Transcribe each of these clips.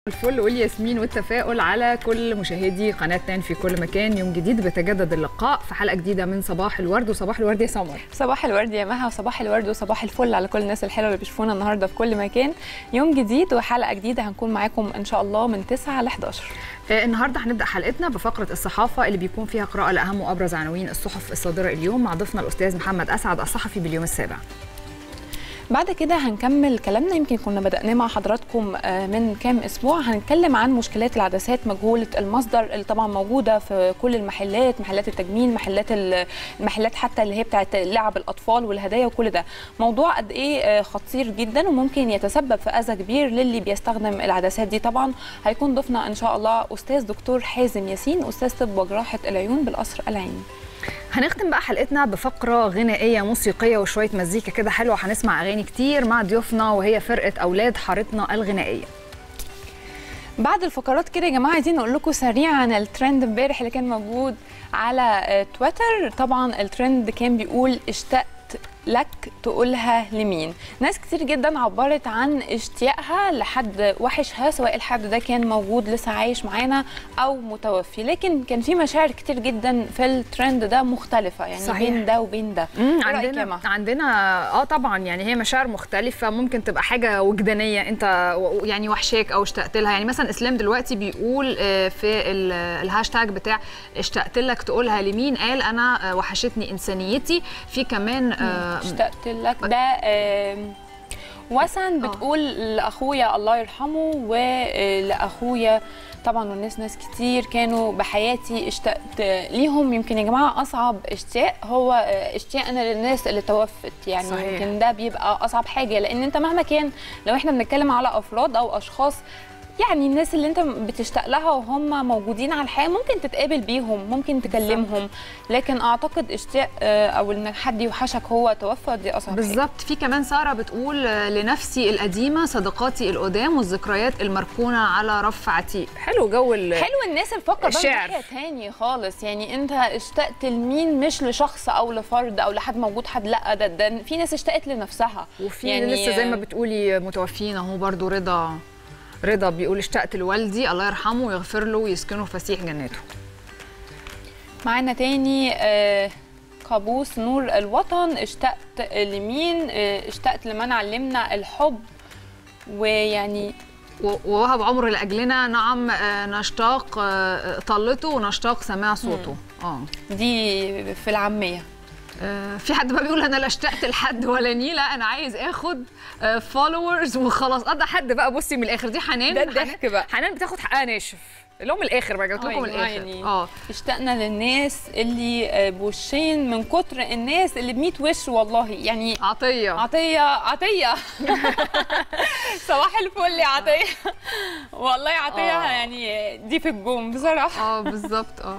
الفل والياسمين والتفاؤل على كل مشاهدي قناة تان في كل مكان يوم جديد بيتجدد اللقاء في حلقة جديدة من صباح الورد وصباح الورد يا سمر صباح الورد يا مها وصباح الورد وصباح الفل على كل الناس الحلوه اللي بيشوفونا النهارده في كل مكان يوم جديد وحلقه جديده هنكون معاكم ان شاء الله من 9 ل 11 آه النهارده هنبدا حلقتنا بفقره الصحافه اللي بيكون فيها قراءه لاهم وابرز عناوين الصحف الصادره اليوم مع ضيفنا الاستاذ محمد اسعد الصحفي باليوم السابع بعد كده هنكمل كلامنا يمكن كنا بدأناه مع حضراتكم من كام أسبوع هنتكلم عن مشكلات العدسات مجهولة المصدر اللي طبعا موجودة في كل المحلات محلات التجميل محلات المحلات حتى اللي هي بتاعت لعب الأطفال والهدايا وكل ده موضوع قد إيه خطير جدا وممكن يتسبب في أذى كبير للي بيستخدم العدسات دي طبعا هيكون ضيفنا إن شاء الله أستاذ دكتور حازم ياسين أستاذ طب وجراحة العيون بالقصر العيني هنختم بقى حلقتنا بفقرة غنائية موسيقية وشوية مزيكا كده حلوة هنسمع أغاني كتير مع ضيوفنا وهي فرقة أولاد حارتنا الغنائية بعد الفقرات كده يا جماعه عايزين نقول لكم سريعا الترند امبارح اللي كان موجود على تويتر طبعا الترند كان بيقول اشتقت لك تقولها لمين ناس كتير جدا عبرت عن اشتياقها لحد وحشها سواء الحد ده كان موجود لسه عايش معانا او متوفي لكن كان في مشاعر كتير جدا في الترند ده مختلفه يعني صحيح. بين ده وبين ده عندنا عندنا اه طبعا يعني هي مشاعر مختلفه ممكن تبقى حاجه وجدانيه انت يعني وحشاك او اشتقت لها يعني مثلا اسلام دلوقتي بيقول في الهاشتاج بتاع اشتقت لك تقولها لمين قال انا وحشتني انسانيتي في كمان اشتقت لك ده وسن بتقول لاخويا الله يرحمه ولاخويا طبعا والناس ناس كتير كانوا بحياتي اشتقت ليهم يمكن يا جماعه اصعب اشتياق هو اشتياقنا للناس اللي توفت يعني صحيح. يمكن ده بيبقى اصعب حاجه لان انت مهما كان لو احنا بنتكلم على افراد او اشخاص يعني الناس اللي انت بتشتاق لها وهم موجودين على الحياه ممكن تتقابل بيهم ممكن تكلمهم لكن اعتقد اشتياق او ان حد يوحشك هو توفى دي اصعب بالظبط في كمان ساره بتقول لنفسي القديمه صداقاتي القدام والذكريات المركونه على رف عتيق حلو جو حلو الناس الفقره بقى ناحيه تاني خالص يعني انت اشتقت لمين مش لشخص او لفرد او لحد موجود حد لا ده, ده في ناس اشتقت لنفسها وفي يعني لسه زي ما بتقولي متوفين اهو برضو رضا رضا بيقول اشتقت لوالدي الله يرحمه ويغفر له ويسكنه فسيح جناته معانا تاني آه قابوس نور الوطن اشتقت لمين آه اشتقت لمن علمنا الحب ويعني ووهب عمره لاجلنا نعم آه نشتاق آه طلته ونشتاق سماع صوته اه دي في العاميه في حد بقى بيقول انا لا اشتقت لحد ولا نيله انا عايز اخد فولورز وخلاص قضى حد بقى بصي من الاخر دي حنان ده الضحك بقى حنان بتاخد حقها ناشف اللي هو من الاخر بقى جبت لكم من الاخر يعني اه اشتقنا للناس اللي بوشين من كتر الناس اللي ب 100 وش والله يعني عطيه عطيه عطيه صباح الفل يا عطيه والله عطيه آه. يعني دي في الجون بصراحه اه بالظبط اه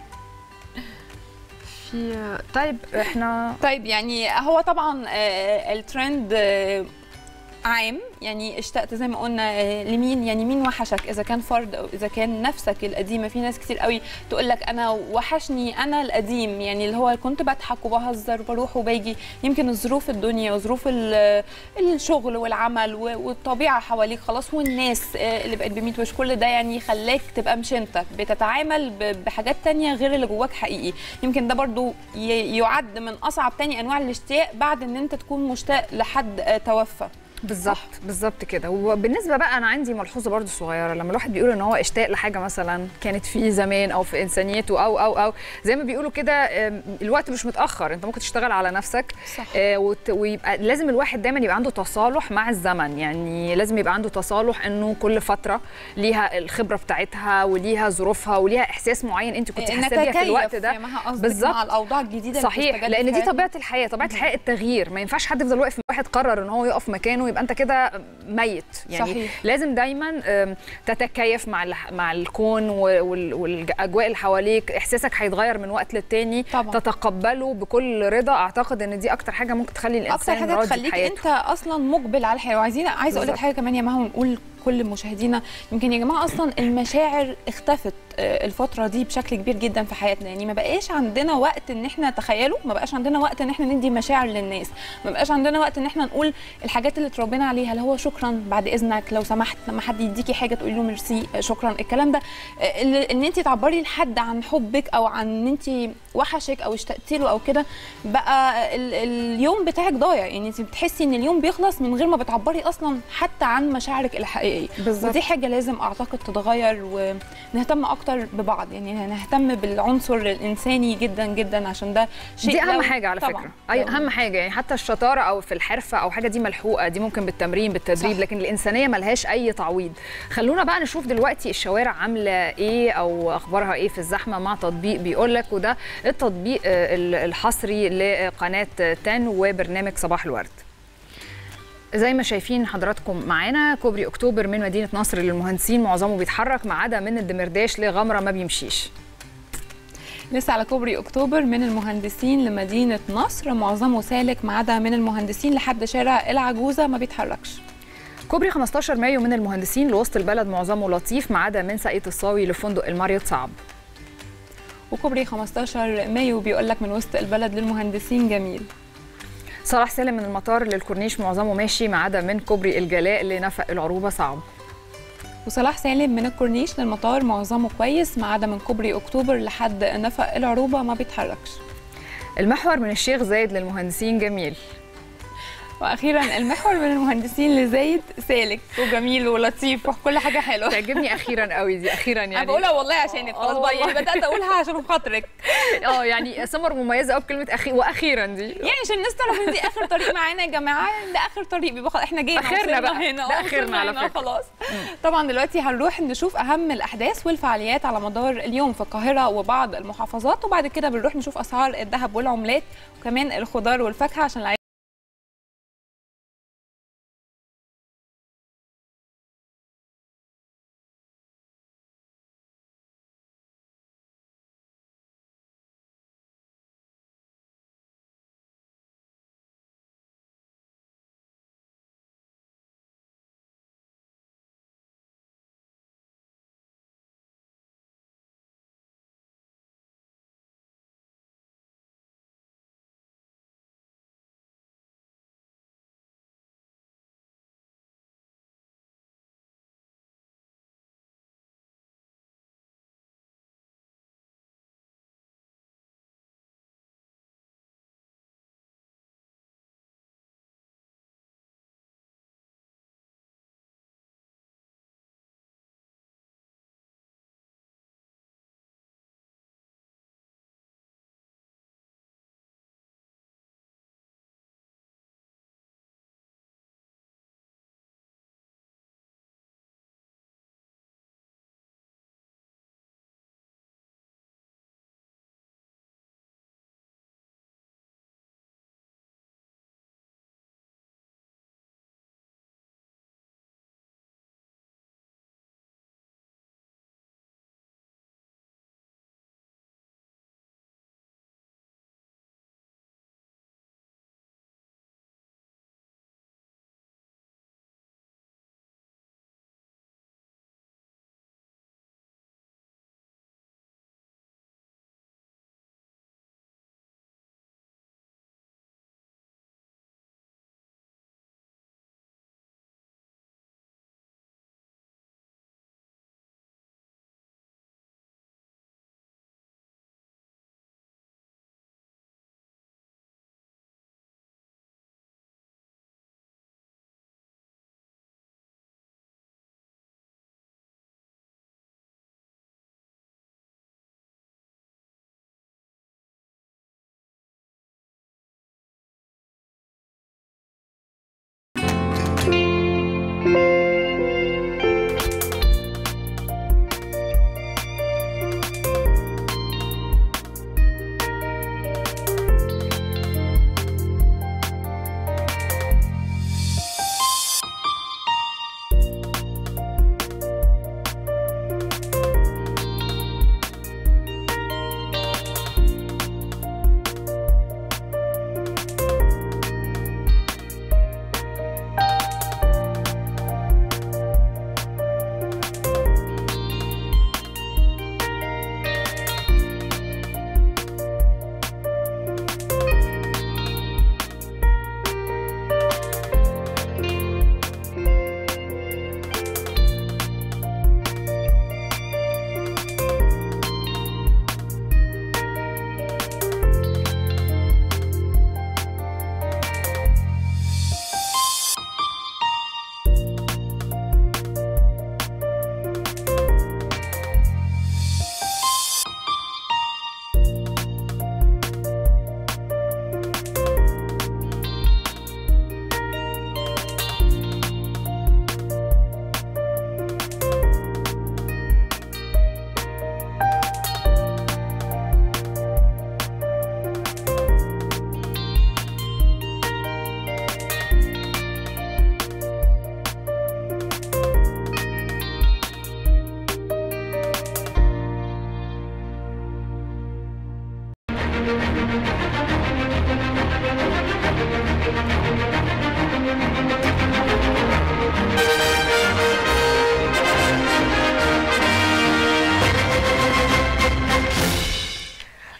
في طيب احنا طيب يعني هو طبعا الترند عام يعني اشتقت زي ما قلنا لمين يعني مين وحشك اذا كان فرد او اذا كان نفسك القديمه في ناس كتير قوي تقول لك انا وحشني انا القديم يعني اللي هو كنت بضحك وبهزر وبروح وباجي يمكن الظروف الدنيا وظروف الشغل والعمل والطبيعه حواليك خلاص والناس اللي بقت ب وش كل ده يعني خلاك تبقى مش انت بتتعامل بحاجات تانية غير اللي جواك حقيقي يمكن ده برضو يعد من اصعب تاني انواع الاشتياق بعد ان انت تكون مشتاق لحد توفى بالظبط بالظبط كده وبالنسبه بقى انا عندي ملحوظه برضو صغيره لما الواحد بيقول ان هو اشتاق لحاجه مثلا كانت فيه زمان او في انسانيته او او او زي ما بيقولوا كده الوقت مش متاخر انت ممكن تشتغل على نفسك صح. ويبقى لازم الواحد دايما يبقى عنده تصالح مع الزمن يعني لازم يبقى عنده تصالح انه كل فتره ليها الخبره بتاعتها وليها ظروفها وليها احساس معين انت كنت حاسه بيها في الوقت ده بالظبط مع الاوضاع الجديده صحيح لان دي طبيعه الحياه طبيعه الحياه التغيير ما ينفعش حد يفضل واقف واحد قرر ان هو يقف مكانه يبقى انت كده ميت يعني صحيح. لازم دايما تتكيف مع مع الكون والاجواء اللي حواليك احساسك هيتغير من وقت للتاني طبعا. تتقبله بكل رضا اعتقد ان دي اكتر حاجه ممكن تخلي الانسان اكتر حاجه تخليك انت اصلا مقبل على الحياه وعايزين عايزه اقول لك حاجه كمان يا مها ونقول كل مشاهدينا يمكن يا جماعه اصلا المشاعر اختفت آه، الفتره دي بشكل كبير جدا في حياتنا يعني ما بقاش عندنا وقت ان احنا تخيلوا ما بقاش عندنا وقت ان احنا ندي مشاعر للناس ما بقاش عندنا وقت ان احنا نقول الحاجات اللي اتربينا عليها اللي هو شكرا بعد اذنك لو سمحت لما حد يديكي حاجه تقولي له ميرسي آه، شكرا الكلام ده آه، اللي- ان انت تعبري لحد عن حبك او عن ان انت وحشك او اشتقتي له او كده بقى ال- اليوم بتاعك ضايع يعني انت بتحسي ان اليوم بيخلص من غير ما بتعبري اصلا حتى عن مشاعرك الحقيقيه بالظبط. ودي حاجه لازم اعتقد تتغير ونهتم اكتر ببعض يعني نهتم بالعنصر الانساني جدا جدا عشان ده شيء دي اهم لو- حاجه على طبعاً. فكره اي لو- اهم حاجه يعني حتى الشطاره او في الحرفه او حاجه دي ملحوقه دي ممكن بالتمرين بالتدريب صح. لكن الانسانيه ملهاش اي تعويض خلونا بقى نشوف دلوقتي الشوارع عامله ايه او اخبارها ايه في الزحمه مع تطبيق بيقول لك وده التطبيق آه، ال- الحصري لقناه 10 وبرنامج صباح الورد زي ما شايفين حضراتكم معانا كوبري اكتوبر من مدينه نصر للمهندسين معظمه بيتحرك ما عدا من الدمرداش لغمره ما بيمشيش لسه على كوبري اكتوبر من المهندسين لمدينه نصر معظمه سالك ما عدا من المهندسين لحد شارع العجوزه ما بيتحركش كوبري 15 مايو من المهندسين لوسط البلد معظمه لطيف ما عدا من ساقية الصاوي لفندق الماريوت صعب وكوبري 15 مايو بيقول لك من وسط البلد للمهندسين جميل صلاح سالم من المطار للكورنيش معظمه ماشي ما عدا من كوبري الجلاء لنفق العروبة صعب وصلاح سالم من الكورنيش للمطار معظمه كويس ما عدا من كوبري اكتوبر لحد نفق العروبه ما بيتحركش المحور من الشيخ زايد للمهندسين جميل واخيرا المحور من المهندسين لزايد سالك وجميل ولطيف وكل حاجه حلوه تعجبني اخيرا قوي دي اخيرا انا يعني بقولها والله عشانك خلاص آه بقى يعني والله. بدات اقولها عشان خاطرك اه يعني سمر مميزه قوي بكلمه أخي... واخيرا دي يعني عشان الناس تعرف ان دي اخر طريق معانا يا جماعه ده اخر طريق بيبقى خلاص احنا جينا آخرنا وصلنا بقى. هنا ده آه، آخرنا وصلنا على هنا فكرة. خلاص طبعا دلوقتي هنروح نشوف اهم الاحداث والفعاليات على مدار اليوم في القاهره وبعض المحافظات وبعد كده بنروح نشوف اسعار الذهب والعملات وكمان الخضار والفاكهه عشان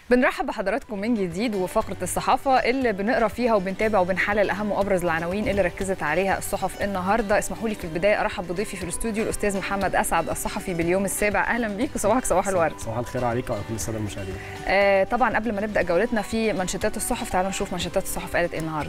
بنرحب بحضراتكم من جديد وفقره الصحافه اللي بنقرا فيها وبنتابع وبنحلل اهم وابرز العناوين اللي ركزت عليها الصحف النهارده اسمحوا لي في البدايه ارحب بضيفي في الاستوديو الاستاذ محمد اسعد الصحفي باليوم السابع اهلا بيك وصباحك صباح الورد صباح الخير عليك وعلى كل الساده المشاهدين آه طبعا قبل ما نبدا جولتنا في منشطات الصحف تعالوا نشوف منشطات الصحف قالت ايه النهارده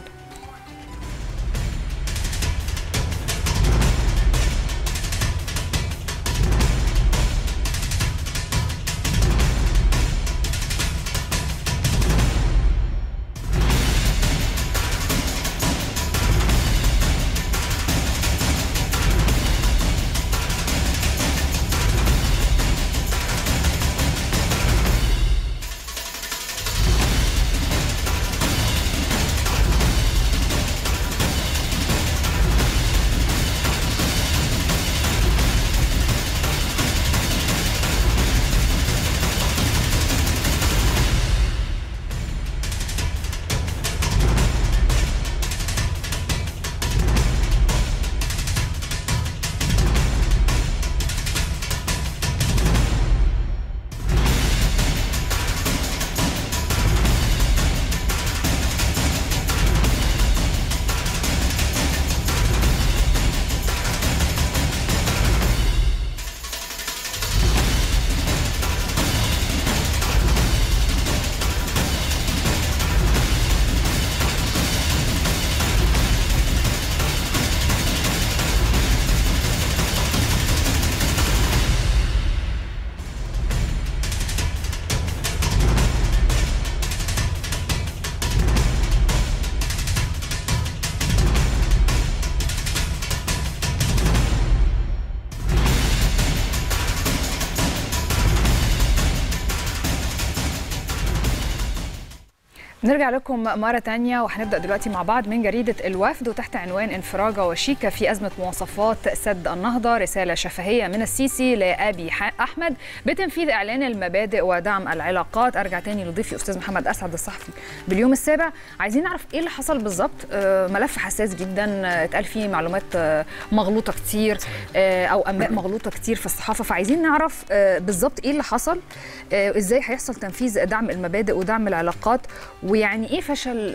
نرجع لكم مرة تانية وهنبدأ دلوقتي مع بعض من جريدة الوفد وتحت عنوان انفراجة وشيكة في أزمة مواصفات سد النهضة رسالة شفهية من السيسي لأبي أحمد بتنفيذ إعلان المبادئ ودعم العلاقات أرجع تاني لضيفي أستاذ محمد أسعد الصحفي باليوم السابع عايزين نعرف إيه اللي حصل بالظبط ملف حساس جدا اتقال فيه معلومات مغلوطة كتير أو أنباء مغلوطة كتير في الصحافة فعايزين نعرف بالظبط إيه اللي حصل إزاي هيحصل تنفيذ دعم المبادئ ودعم العلاقات ويعني ايه فشل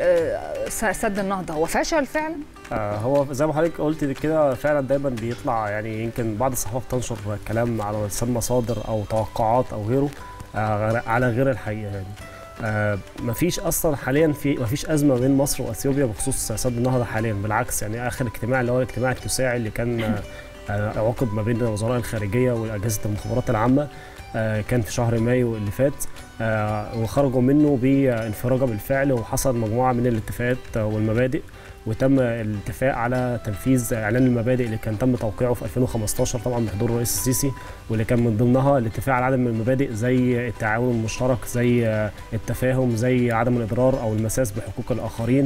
سد النهضه هو فشل فعلا آه هو زي ما حضرتك قلت كده فعلا دايما بيطلع يعني يمكن بعض الصحافه بتنشر كلام على لسان مصادر او توقعات او غيره آه على غير الحقيقه يعني آه مفيش اصلا حاليا في مفيش ازمه بين مصر واثيوبيا بخصوص سد النهضه حاليا بالعكس يعني اخر اجتماع اللي هو الاجتماع التساعي اللي كان آه عقد ما بين وزراء الخارجيه واجهزه المخابرات العامه آه كان في شهر مايو اللي فات آه وخرجوا منه بانفراجه بالفعل وحصل مجموعه من الاتفاقات والمبادئ وتم الاتفاق على تنفيذ اعلان المبادئ اللي كان تم توقيعه في 2015 طبعا بحضور الرئيس السيسي واللي كان من ضمنها الاتفاق على عدد من المبادئ زي التعاون المشترك زي آه التفاهم زي عدم الاضرار او المساس بحقوق الاخرين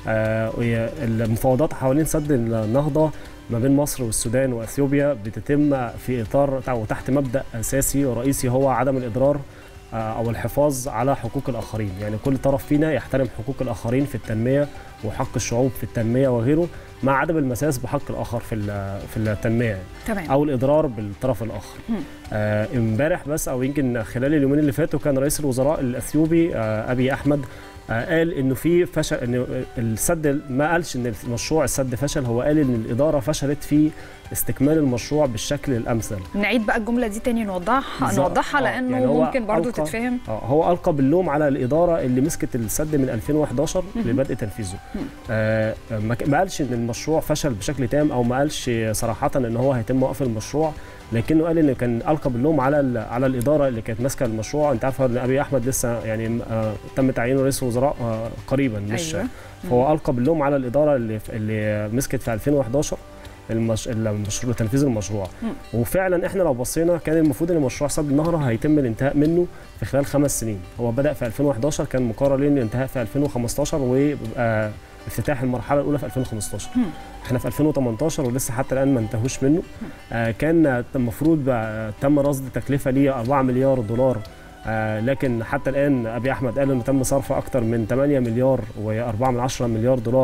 المفاوضات حوالين سد النهضه ما بين مصر والسودان واثيوبيا بتتم في اطار وتحت مبدا اساسي ورئيسي هو عدم الاضرار او الحفاظ على حقوق الاخرين يعني كل طرف فينا يحترم حقوق الاخرين في التنميه وحق الشعوب في التنميه وغيره مع عدم المساس بحق الاخر في في التنميه تمام. او الاضرار بالطرف الاخر امبارح آه بس او يمكن خلال اليومين اللي فاتوا كان رئيس الوزراء الاثيوبي آه ابي احمد آه قال انه في فشل ان السد ما قالش ان مشروع السد فشل هو قال ان الاداره فشلت في استكمال المشروع بالشكل الامثل نعيد بقى الجمله دي تاني نوضحها نوضحها لانه يعني ممكن برضو تتفهم اه هو القى باللوم على الاداره اللي مسكت السد من 2011 لبدء تنفيذه آه ما قالش ان المشروع فشل بشكل تام او ما قالش صراحه ان هو هيتم وقف المشروع لكنه قال ان كان القى باللوم على على الاداره اللي كانت ماسكه المشروع انت عارفه ان ابي احمد لسه يعني آه تم تعيينه رئيس وزراء آه قريبا مش أيوة. فهو القى باللوم على الاداره اللي اللي مسكت في 2011 المش... المشروع تنفيذ المشروع م. وفعلا احنا لو بصينا كان المفروض ان مشروع سد النهضه هيتم الانتهاء منه في خلال خمس سنين هو بدا في 2011 كان مقرر ليه الانتهاء في 2015 ويبقى افتتاح المرحله الاولى في 2015 م. احنا في 2018 ولسه حتى الان ما انتهوش منه آه كان المفروض تم رصد تكلفه ليه 4 مليار دولار آه لكن حتى الان ابي احمد قال انه تم صرف اكثر من 8 مليار و4 من 10 مليار دولار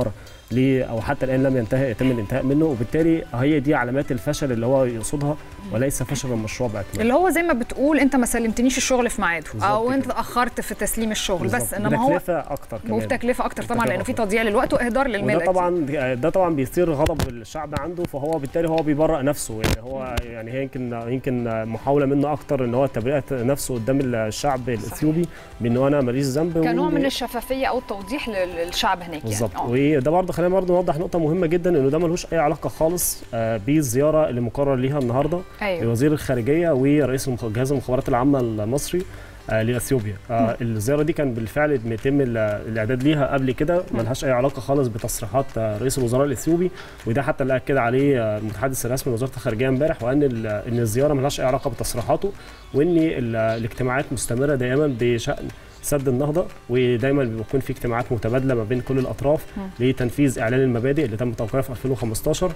ليه او حتى الان لم ينتهي يتم الانتهاء منه وبالتالي هي دي علامات الفشل اللي هو يقصدها وليس فشل المشروع باكمله اللي هو زي ما بتقول انت ما سلمتنيش الشغل في ميعاده بالظبط او انت كده. اتاخرت في تسليم الشغل بس بالظبط. انما هو بتكلفه اكتر كمان وبتكلفه اكتر طبعا بتكلفة لانه في أكتر. تضييع للوقت واهدار للمال وده طبعا ده طبعا بيثير غضب الشعب عنده فهو بالتالي هو بيبرأ نفسه يعني هو يعني هي يمكن يمكن محاوله منه اكتر ان هو تبرئه نفسه قدام الشعب الاثيوبي بانه انا ماليش ذنب كنوع وإن- من الشفافيه او التوضيح لل- للشعب هناك بالظبط يعني آه. وده برضه خلينا برضه نوضح نقطه مهمه جدا انه ده ملوش اي علاقه خالص آه، بالزياره اللي مقرر ليها النهارده ايوه لوزير الخارجيه ورئيس المخ- جهاز المخابرات العامه المصري آه، لاثيوبيا آه، الزياره دي كان بالفعل بيتم ال- الاعداد ليها قبل كده ملهاش اي علاقه خالص بتصريحات آه، رئيس الوزراء الاثيوبي وده حتى اللي اكد عليه آه، المتحدث الرسمي لوزاره الخارجيه امبارح وان ال- ان الزياره ملهاش اي علاقه بتصريحاته وان ال- الاجتماعات مستمره دائما بشان سد النهضه ودايما بيكون في اجتماعات متبادله ما بين كل الاطراف لتنفيذ اعلان المبادئ اللي تم توقيعها في 2015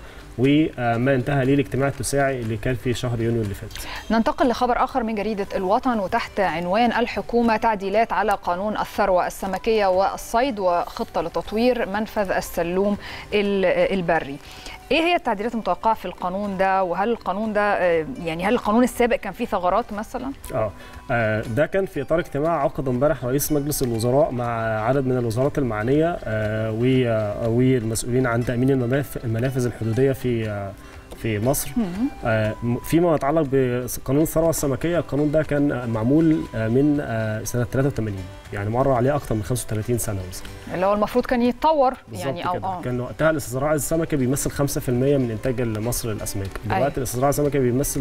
وما انتهى ليه الاجتماع التساعي اللي كان في شهر يونيو اللي فات ننتقل لخبر آخر من جريدة الوطن وتحت عنوان الحكومة تعديلات على قانون الثروة السمكية والصيد وخطة لتطوير منفذ السلوم ال- البري ايه هي التعديلات المتوقعه في القانون ده وهل القانون ده آه، يعني هل القانون السابق كان فيه ثغرات مثلا اه آه، ده كان في اطار اجتماع عقد امبارح رئيس مجلس الوزراء مع عدد من الوزارات المعنيه آه، و- آه، والمسؤولين عن تامين المناف- المنافذ الحدوديه في آه، في مصر آه، م- فيما يتعلق بقانون الثروه السمكيه القانون ده كان آه، معمول آه، من آه، سنه 83 يعني مر عليه اكثر من 35 سنه مثلا اللي هو المفروض كان يتطور بالظبط يعني او كده اه كان وقتها الاستزراع السمكي بيمثل 5% من انتاج مصر للاسماك دلوقتي الاستزراع السمكي بيمثل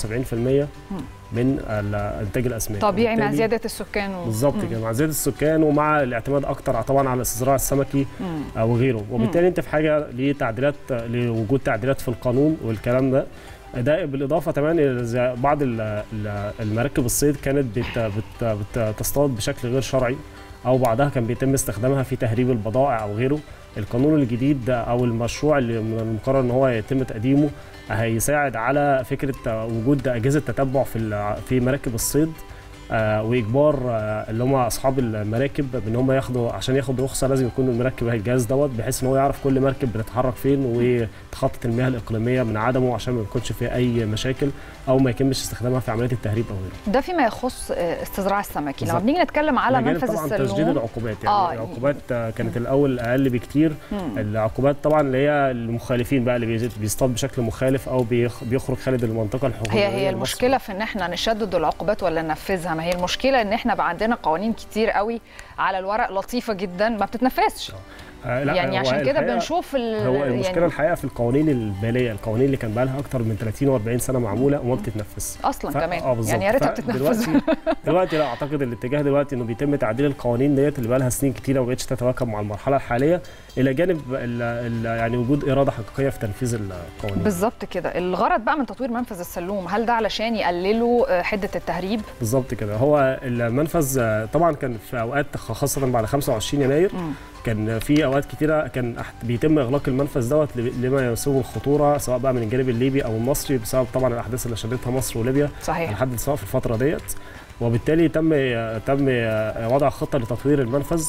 74% من ال- انتاج الاسماك طبيعي مع وبالتالي- زياده السكان و... بالظبط مم. كده مع زياده السكان ومع الاعتماد اكتر طبعا على الاستزراع السمكي مم. آه، وغيره وبالتالي انت في حاجه لتعديلات لوجود تعديلات في القانون والكلام ده ده بالاضافه كمان إلى زي بعض ال- ال- المراكب الصيد كانت بت بت بتصطاد بشكل غير شرعي او بعضها كان بيتم استخدامها في تهريب البضائع او غيره القانون الجديد ده او المشروع اللي من المقرر ان هو يتم تقديمه هيساعد على فكره وجود اجهزه تتبع في ال- في مراكب الصيد آه، واجبار آه، اللي هم اصحاب المراكب بان هم ياخدوا عشان ياخدوا رخصه لازم يكون المركب الجهاز دوت بحيث ان هو يعرف كل مركب بتتحرك فين وتخطط المياه الاقليميه من عدمه عشان ما يكونش فيه اي مشاكل او ما يتمش استخدامها في عمليه التهريب او غيره. ده فيما يخص آه، استزراع السمكي لما بالظبط. بنيجي نتكلم على بجانب منفذ طبعا تشديد السلوم العقوبات يعني آه. آه العقوبات آه، كانت الاول اقل بكتير مم. العقوبات طبعا اللي هي المخالفين بقى اللي بيزيد- بيصطاد بشكل مخالف او بيخ- بيخرج خارج المنطقه الحكوميه هي هي المشكله في ان احنا نشدد العقوبات ولا ننفذها ما هي المشكله ان احنا بقى عندنا قوانين كتير قوي على الورق لطيفه جدا ما بتتنفذش آه لا، يعني هو عشان كده الحقيقة- بنشوف ال- هو المشكله يعني الحقيقه في القوانين الباليه القوانين اللي كان بقى لها اكتر من 30 و40 سنه معموله وما بتتنفذ اصلا ف- كمان اه بالظبط يعني يا ريتها ف- بتتنفذ دلوقتي دلوقتي لا اعتقد الاتجاه دلوقتي انه بيتم تعديل القوانين ديت اللي بقى لها سنين كتيره وما بقتش تتواكب مع المرحله الحاليه الى جانب ال ال يعني وجود اراده حقيقيه في تنفيذ القوانين بالظبط كده الغرض بقى من تطوير منفذ السلوم هل ده علشان يقللوا آه، حده التهريب بالظبط كده هو المنفذ آه، طبعا كان في اوقات خاصه بعد 25 يناير مم. كان في اوقات كتيره كان أح- بيتم اغلاق المنفذ دوت ل- لما يسوغ الخطوره سواء بقى من الجانب الليبي او المصري بسبب طبعا الاحداث اللي شهدتها مصر وليبيا صحيح لحد سواء في الفتره ديت وبالتالي تم تم وضع خطه لتطوير المنفذ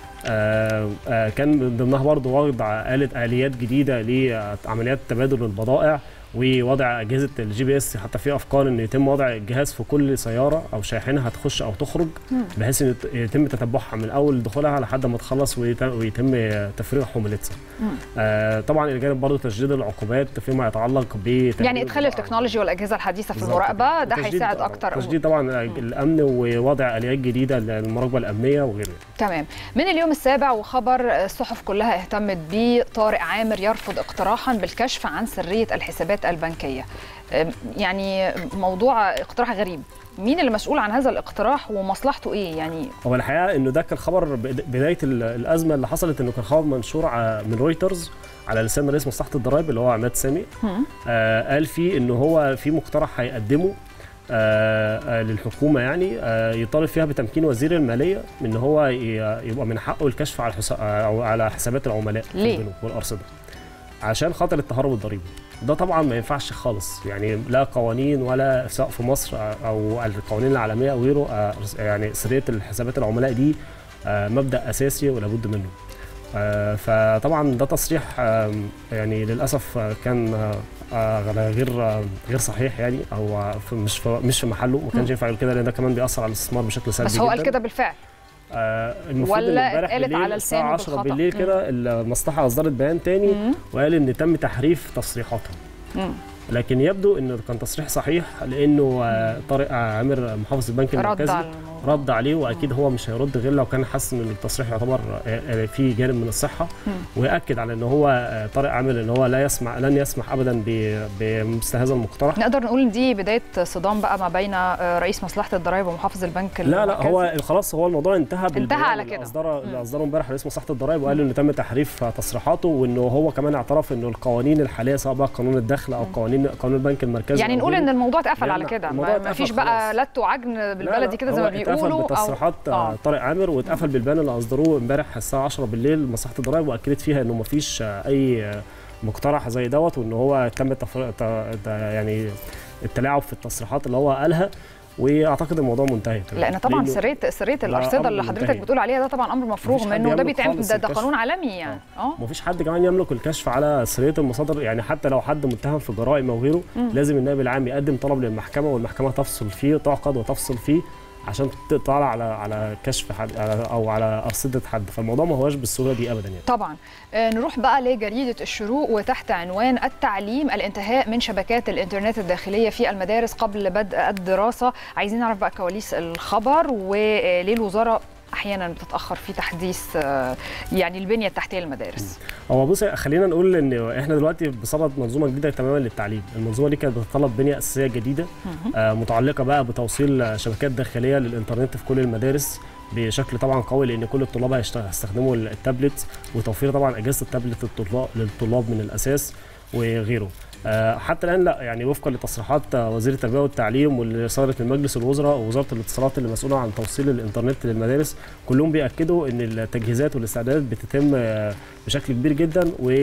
آه، آه، كان من ضمنها برضه وضع آلة آليات جديدة لعمليات تبادل البضائع ووضع أجهزة الجي بي اس حتى في أفكار إن يتم وضع جهاز في كل سيارة أو شاحنة هتخش أو تخرج بحيث إن يت- يتم تتبعها من أول دخولها لحد ما تخلص ويت- ويتم تفريغ حمولتها. آه، طبعا إلى جانب برضه تشديد العقوبات فيما يتعلق ب يعني ادخال التكنولوجي والاجهزه الحديثه في بالظبط المراقبه كده. ده وتشديد- هيساعد آه، اكتر تشديد طبعا الامن ووضع اليات جديده للمراقبه الامنيه وغيره تمام من اليوم السابع وخبر الصحف كلها اهتمت بيه طارق عامر يرفض اقتراحا بالكشف عن سريه الحسابات البنكيه أم، يعني موضوع اقتراح غريب مين اللي مسؤول عن هذا الاقتراح ومصلحته ايه يعني هو الحقيقه انه ده كان خبر بد- بدايه ال- الازمه اللي حصلت انه كان خبر منشور ع- من رويترز على لسان رئيس مصلحه الضرائب اللي هو عماد سامي هم؟ آه قال فيه انه هو في مقترح هيقدمه آه آه للحكومه يعني آه يطالب فيها بتمكين وزير الماليه من ان هو ي- يبقى من حقه الكشف على الحسا- أو على حسابات العملاء في ليه؟ البنوك والارصده عشان خاطر التهرب الضريبي ده طبعا ما ينفعش خالص يعني لا قوانين ولا سواء في مصر او القوانين العالميه او غيره آه، يعني سريه الحسابات العملاء دي آه، مبدا اساسي ولا بد منه آه، فطبعا ده تصريح آم، يعني للاسف آه، كان آه، آه، غير آه، غير صحيح يعني او آه، في- مش في مش في محله ما كانش ينفع يقول كده لان ده كمان بيأثر على الاستثمار بشكل سلبي بس هو قال جداً. كده بالفعل آه، المفروض ولا إن امبارح اتقالت بالليل على الساعة لسانه 10 بالخطأ. بالليل كده المصلحه اصدرت بيان تاني مم. وقال ان تم تحريف تصريحاتها مم. لكن يبدو انه كان تصريح صحيح لانه آه، طارق عامر محافظ البنك رد المركزي على الموضوع رد عليه واكيد هو مش هيرد غير لو كان حاسس ان التصريح يعتبر آه، آه، فيه جانب من الصحه مم. وياكد على ان هو آه، طارق عامر ان هو لا يسمح لن يسمح ابدا ب- بمثل هذا المقترح نقدر نقول ان دي بدايه صدام بقى ما بين آه، رئيس مصلحه الضرائب ومحافظ البنك لا لا المركزي. هو خلاص هو الموضوع انتهى بالبيان على اللي كده. اصدره اللي مم. اصدره امبارح رئيس مصلحه الضرائب وقال انه تم تحريف تصريحاته وانه هو كمان اعترف انه القوانين الحاليه سواء بقى قانون الدخل او قانون قانون البنك المركزي يعني أو نقول غيره، ان الموضوع اتقفل لا، على لا، كده الموضوع ما اتقفل فيش بقى خلاص. لت وعجن لا، بالبلدي لا، كده زي هو ما بيقولوا اتقفل أو- بتصريحات آه. آه. طارق عامر واتقفل بالبيان اللي اصدروه امبارح الساعه 10 بالليل مصلحه الضرائب واكدت فيها انه ما فيش اي آه، مقترح زي دوت وان هو تم التفر... ت... ت... يعني التلاعب في التصريحات اللي هو قالها واعتقد الموضوع منتهي تمام. لان طبعا لأنه- سريه سريه ده الارصده أمر اللي حضرتك منتهي. بتقول عليها ده طبعا امر مفروغ مفيش حد منه وده يملك بيتعمل خالص ده, ده الكشف. قانون عالمي يعني اه مفيش حد كمان يملك الكشف على سريه المصادر يعني حتى لو حد متهم في جرائم او غيره مم. لازم النائب العام يقدم طلب للمحكمه والمحكمه تفصل فيه تعقد وتفصل فيه عشان تطلع على على كشف حد على- او على ارصده حد فالموضوع ما هوش بالسهوله دي ابدا يعني طبعا آه، نروح بقى لجريدة الشروق وتحت عنوان التعليم الانتهاء من شبكات الإنترنت الداخلية في المدارس قبل بدء الدراسة عايزين نعرف بقى كواليس الخبر وليه الوزارة أحيانا بتتأخر في تحديث آه، يعني البنية التحتية للمدارس هو بص خلينا نقول ان احنا دلوقتي بصدد منظومه جديده تماما للتعليم المنظومه دي كانت بتتطلب بنيه اساسيه جديده آه، متعلقه بقى بتوصيل شبكات داخليه للانترنت في كل المدارس بشكل طبعا قوي لان كل الطلاب هيشت- هيستخدموا التابلت وتوفير طبعا اجهزه التابلت للطلاب للطلاب من الاساس وغيره آه، حتى الان لا يعني وفقا لتصريحات آه، وزير التربيه والتعليم واللي صدرت من مجلس الوزراء ووزاره الاتصالات اللي مسؤوله عن توصيل الانترنت للمدارس كلهم بياكدوا ان التجهيزات والاستعدادات بتتم آه، بشكل كبير جدا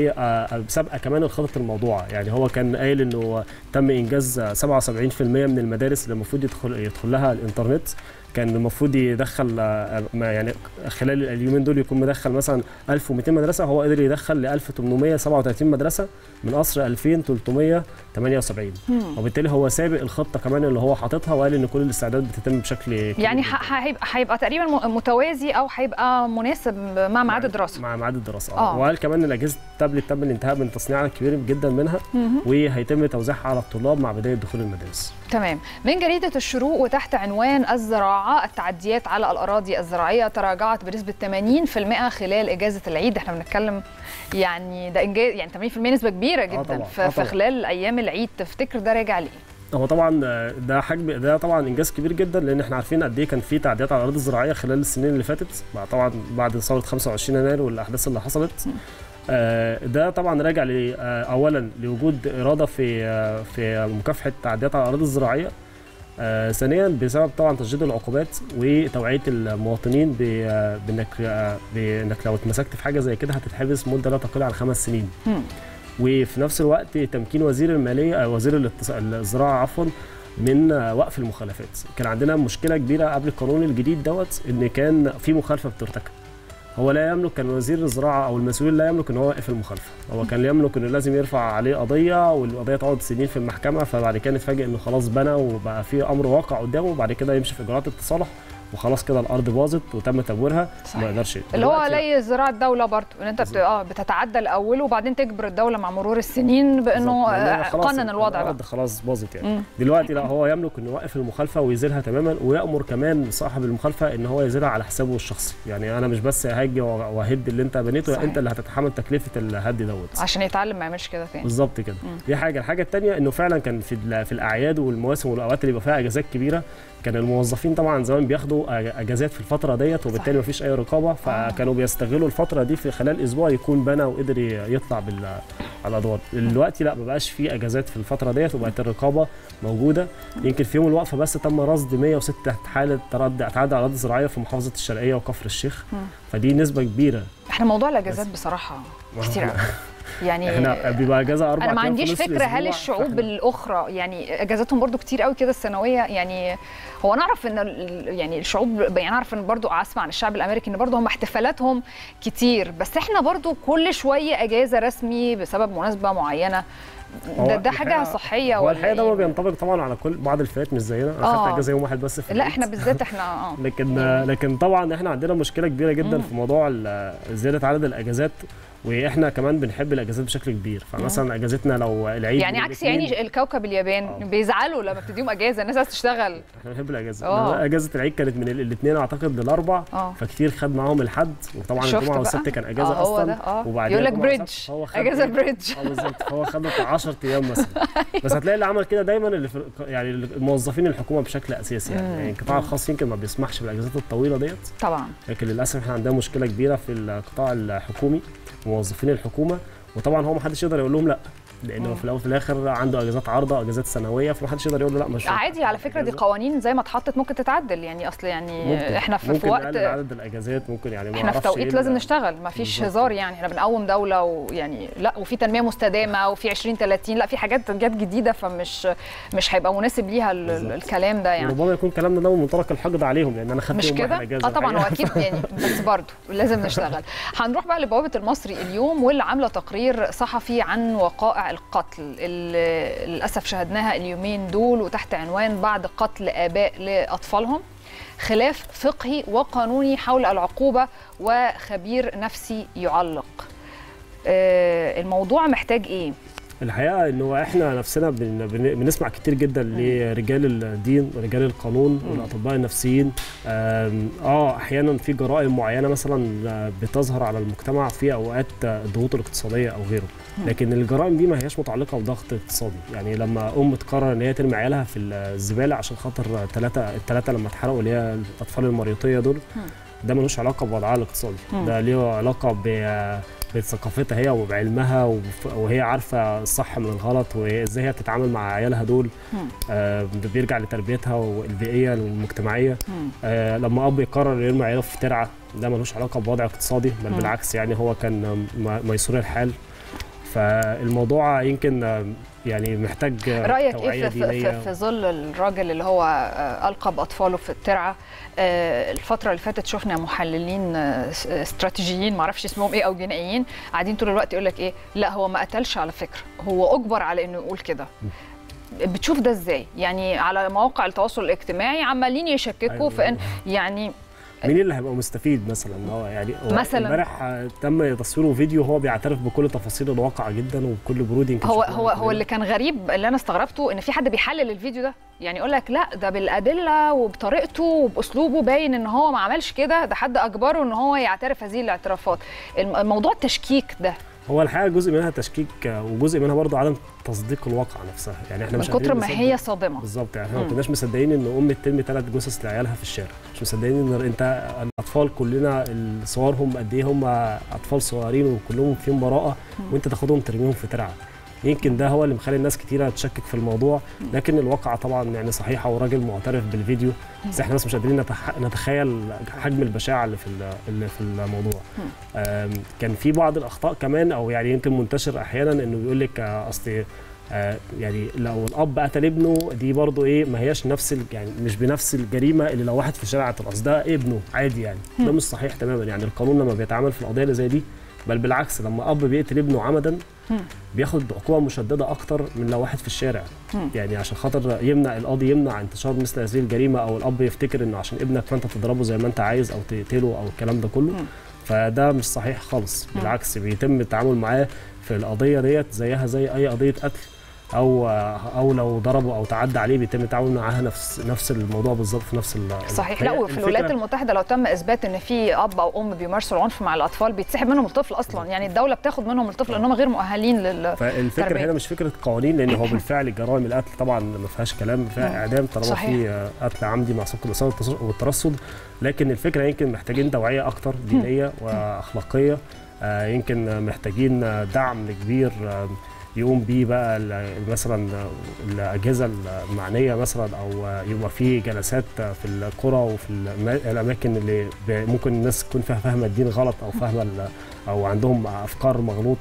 وسابقه كمان الخطط الموضوعه يعني هو كان قايل انه تم انجاز 77% من المدارس اللي المفروض يدخل يدخل لها الانترنت كان المفروض يدخل آه، ما يعني خلال اليومين دول يكون مدخل مثلا 1200 مدرسه هو قدر يدخل ل 1837 مدرسه من اصل 2378 وبالتالي هو سابق الخطه كمان اللي هو حاططها وقال ان كل الاستعدادات بتتم بشكل كبير يعني جداً. ح- هيبقى هيبقى تقريبا م- متوازي أو هيبقى مناسب مع ميعاد الدراسة مع ميعاد الدراسه آه. اه وقال كمان ان اجهزه التابلت تم الانتهاء من تصنيعها الكبير جدا منها مهم. وهيتم توزيعها على الطلاب مع بدايه دخول المدارس تمام من جريدة الشروق وتحت عنوان الزراعة التعديات على الأراضي الزراعية تراجعت بنسبة 80% خلال إجازة العيد احنا بنتكلم يعني ده إنجاز يعني 80% نسبة كبيرة جدا طبعاً، في آه في طبعاً. خلال أيام العيد تفتكر ده راجع ليه؟ هو طبعا آه، ده حجم ده طبعا انجاز كبير جدا لان احنا عارفين قد ايه كان في تعديات على الاراضي الزراعيه خلال السنين اللي فاتت بعد طبعا بعد ثوره 25 يناير والاحداث اللي حصلت آه، ده طبعا راجع ل- آه، اولا لوجود اراده في آه، في مكافحه التعديات على الاراضي الزراعيه آه، ثانيا بسبب طبعا تشديد العقوبات وتوعيه المواطنين ب- آه، بانك آه، بانك لو اتمسكت في حاجه زي كده هتتحبس مده لا تقل عن خمس سنين مم. وفي نفس الوقت تمكين وزير الماليه آه، وزير الاتص- الزراعه عفوا من آه، وقف المخالفات كان عندنا مشكله كبيره قبل القانون الجديد دوت ان كان في مخالفه بترتكب هو لا يملك كان وزير الزراعه او المسؤول لا يملك ان هو يوقف المخالفه هو كان يملك انه لازم يرفع عليه قضيه والقضيه تقعد سنين في المحكمه فبعد كده نتفاجئ انه خلاص بنى وبقى في امر واقع قدامه وبعد كده يمشي في اجراءات التصالح وخلاص كده الارض باظت وتم تبويرها صحيح. ما يقدرش اللي هو دلوقتي- لي زراعة الدولة برضه ان انت بت... بالظبط. اه بتتعدى الاول وبعدين تجبر الدولة مع مرور السنين بانه بالظبط، لأن آه، هي خلاص قنن الوضع بقى الارض خلاص باظت يعني مم. دلوقتي لا هو يملك انه يوقف المخالفه ويزيلها تماما ويامر كمان صاحب المخالفه ان هو يزيلها على حسابه الشخصي يعني انا مش بس هاجي وهد اللي انت بنيته لا صحيح. انت اللي هتتحمل تكلفه الهد دوت عشان يتعلم ما يعملش كده تاني بالظبط كده مم. دي حاجه الحاجه الثانيه انه فعلا كان في ال- في الاعياد والمواسم والاوقات اللي بيبقى فيها اجازات كبيره كان الموظفين طبعا زمان بياخدوا أج- اجازات في الفتره ديت وبالتالي مفيش اي رقابه فكانوا بيستغلوا الفتره دي في خلال اسبوع يكون بنى وقدر ي- يطلع بال على الادوار دلوقتي لا ما بقاش في اجازات في الفتره ديت وبقت الرقابه موجوده يمكن في يوم الوقفه بس تم رصد 106 حاله تردي تعدي على الاراضي الزراعيه في محافظه الشرقيه وكفر الشيخ مم. فدي نسبه كبيره احنا موضوع الاجازات بصراحة كتير قوي يعني احنا بيبقى اجازه اربع انا ما أيام في عنديش نص فكره هل الأسبوع، الشعوب فإحنا- الاخرى يعني اجازاتهم برضو كتير قوي كده السنويه يعني هو نعرف ان ال- يعني الشعوب يعني نعرف ان برضو اسمع عن الشعب الامريكي ان برضو هم احتفالاتهم كتير بس احنا برضو كل شويه اجازه رسمي بسبب مناسبه معينه هو ده, ده حاجه الحقيقة- صحيه هو ولا الحقيقه ده إيه؟ هو بينطبق طبعا على كل بعض الفئات مش زينا انا آه. خدت اجازه يوم واحد بس في لا العيد. احنا بالذات احنا اه لكن يعني- لكن طبعا احنا عندنا مشكله كبيره جدا مم. في موضوع ال- زياده عدد الاجازات واحنا كمان بنحب الاجازات بشكل كبير فمثلا اجازتنا لو العيد يعني من عكس الاثنين، يعني الكوكب اليابان آه. بيزعلوا لما بتديهم اجازه الناس عايزه تشتغل احنا بنحب الاجازه آه. إنما اجازه العيد كانت من الاثنين اعتقد للاربع اه فكتير خد معاهم الحد وطبعا شفت الجمعه بقى؟ والسبت كان اجازه آه هو اصلا ده اه وبعدين يقول لك الجمعة بريدج والسبت هو خد اجازه إيه؟ بريدج اه بالظبط فهو خد بتاع 10 ايام مثلا بس هتلاقي اللي عمل كده دايما اللي في يعني الموظفين الحكومه بشكل اساسي يعني, مم. يعني القطاع الخاص يمكن ما بيسمحش بالاجازات الطويله ديت طبعا لكن للاسف احنا عندنا مشكله كبيره في القطاع الحكومي موظفين الحكومه وطبعا هو ما حدش يقدر يقول لهم لا لانه مم. في الاول وفي الاخر عنده اجازات عارضه اجازات سنويه فما حدش يقدر يقول له لا مش عادي على فكره دي أجازة. قوانين زي ما اتحطت ممكن تتعدل يعني اصل يعني ممكن. احنا في, ممكن في وقت نقلل عدد الاجازات ممكن يعني ما احنا في أعرفش توقيت إيه لازم ال- نشتغل ما فيش بالظبط. هزار يعني احنا بنقوم دوله ويعني لا وفي تنميه مستدامه وفي 20 30 لا في حاجات جت جديده فمش مش هيبقى مناسب ليها ال- بالظبط. الكلام ده يعني وربما يكون كلامنا ده من منطلق الحقد عليهم لان انا خدت مش يوم كده؟ واحد اجازه اه طبعا هو الحقيقة. اكيد يعني بس برضه لازم نشتغل. هنروح بقى لبوابه المصري اليوم واللي عامله تقرير صحفي عن وقائع القتل اللي للاسف شاهدناها اليومين دول وتحت عنوان بعد قتل اباء لاطفالهم خلاف فقهي وقانوني حول العقوبه وخبير نفسي يعلق. آه، الموضوع محتاج ايه؟ الحقيقه انه احنا نفسنا بن بن بنسمع كتير جدا لرجال الدين ورجال القانون والاطباء النفسيين آم، اه احيانا في جرائم معينه مثلا آه، بتظهر على المجتمع في اوقات آه، الضغوط الاقتصاديه او غيره لكن الجرائم دي ما هياش متعلقه بضغط اقتصادي يعني لما ام تقرر ان هي ترمي عيالها في الزباله عشان خاطر ثلاثه الثلاثه لما اتحرقوا اللي هي الاطفال المريضيه دول ده ملوش علاقه بوضعها الاقتصادي مم. ده ليه علاقه ب بثقافتها هي وبعلمها وف- وهي عارفه الصح من الغلط وازاي هي بتتعامل مع عيالها دول مم. آه بيرجع لتربيتها والبيئيه والمجتمعيه مم. آه لما اب يقرر يرمي عياله في ترعه ده ملوش علاقه بوضع اقتصادي بل مم. بالعكس يعني هو كان م- ميسور الحال فالموضوع يمكن آه، يعني محتاج آه، رايك توعية ايه في, في, دينية. في, في ظل الراجل اللي هو آه، القى باطفاله في الترعه آه، الفتره اللي فاتت شفنا محللين آه، س- استراتيجيين معرفش اسمهم ايه او جنائيين قاعدين طول الوقت يقول لك ايه لا هو ما قتلش على فكره هو اجبر على انه يقول كده بتشوف ده ازاي يعني على مواقع التواصل الاجتماعي عمالين يشككوا أيوة. في ان يعني مين اللي هيبقى مستفيد مثلا هو يعني هو مثلاً. امبارح آه، تم تصويره فيديو هو بيعترف بكل تفاصيل الواقعه جدا وبكل برود يمكن هو شفناها هو هو كلنا. اللي كان غريب اللي انا استغربته ان في حد بيحلل الفيديو ده يعني يقول لك لا ده بالادله وبطريقته وباسلوبه باين ان هو ما عملش كده ده حد اجبره ان هو يعترف هذه الاعترافات الم- الموضوع التشكيك ده هو الحقيقه جزء منها تشكيك آه، وجزء منها برضه عدم تصديق الواقع نفسها يعني احنا من مش كتر قادرين ما نصدق- هي صادمه بالظبط يعني احنا ما مم. كناش مصدقين ان ام ترمي ثلاث جثث لعيالها في الشارع مش مصدقين ان انت الاطفال كلنا ال- صورهم قد ايه هم اطفال صغيرين وكلهم فيهم براءه وانت تاخدهم ترميهم في ترعه يمكن ده هو اللي مخلي الناس كتيره تشكك في الموضوع لكن الواقعه طبعا يعني صحيحه وراجل معترف بالفيديو بس احنا بس مش قادرين نتح- نتخيل حجم البشاعه اللي في ال- اللي في الموضوع آم، كان في بعض الاخطاء كمان او يعني يمكن منتشر احيانا انه بيقول لك آه، اصل آه، يعني لو الاب قتل ابنه دي برضو ايه ما هياش نفس ال- يعني مش بنفس الجريمه اللي لو واحد في الشارع قتل اصل ده ابنه عادي يعني ده مش صحيح تماما يعني القانون لما بيتعامل في القضيه اللي زي دي بل بالعكس لما اب بيقتل ابنه عمدا مم. بياخد عقوبه مشدده اكتر من لو واحد في الشارع مم. يعني عشان خاطر يمنع القاضي يمنع انتشار مثل هذه الجريمه او الاب يفتكر انه عشان ابنك فانت تضربه زي ما انت عايز او تقتله او الكلام ده كله مم. فده مش صحيح خالص بالعكس بيتم التعامل معاه في القضيه ديت زيها زي اي قضيه قتل او او لو ضربه او تعدى عليه بيتم التعامل معاها نفس نفس الموضوع بالظبط في نفس ال- صحيح هي لا وفي الفكرة- الولايات المتحده لو تم اثبات ان في اب او ام بيمارسوا العنف مع الاطفال بيتسحب منهم الطفل اصلا يعني الدوله بتاخد منهم الطفل لانهم غير مؤهلين لل فالفكره تربية. هنا مش فكره قوانين لان هو بالفعل جرائم القتل طبعا ما فيهاش كلام فيها اعدام طالما صحيح. في آه، قتل عمدي مع سبق الاصابه والتص- والترصد لكن الفكره يمكن محتاجين توعيه اكتر دينيه واخلاقيه آه، يمكن محتاجين آه، دعم كبير آه، يقوم بيه بقى ال- مثلا الاجهزه المعنيه مثلا او آه، يبقى في جلسات آه، في القرى وفي الما- الاماكن اللي ب- ممكن الناس تكون فيها فاهمه الدين غلط او فاهمه ال- او عندهم افكار مغلوطه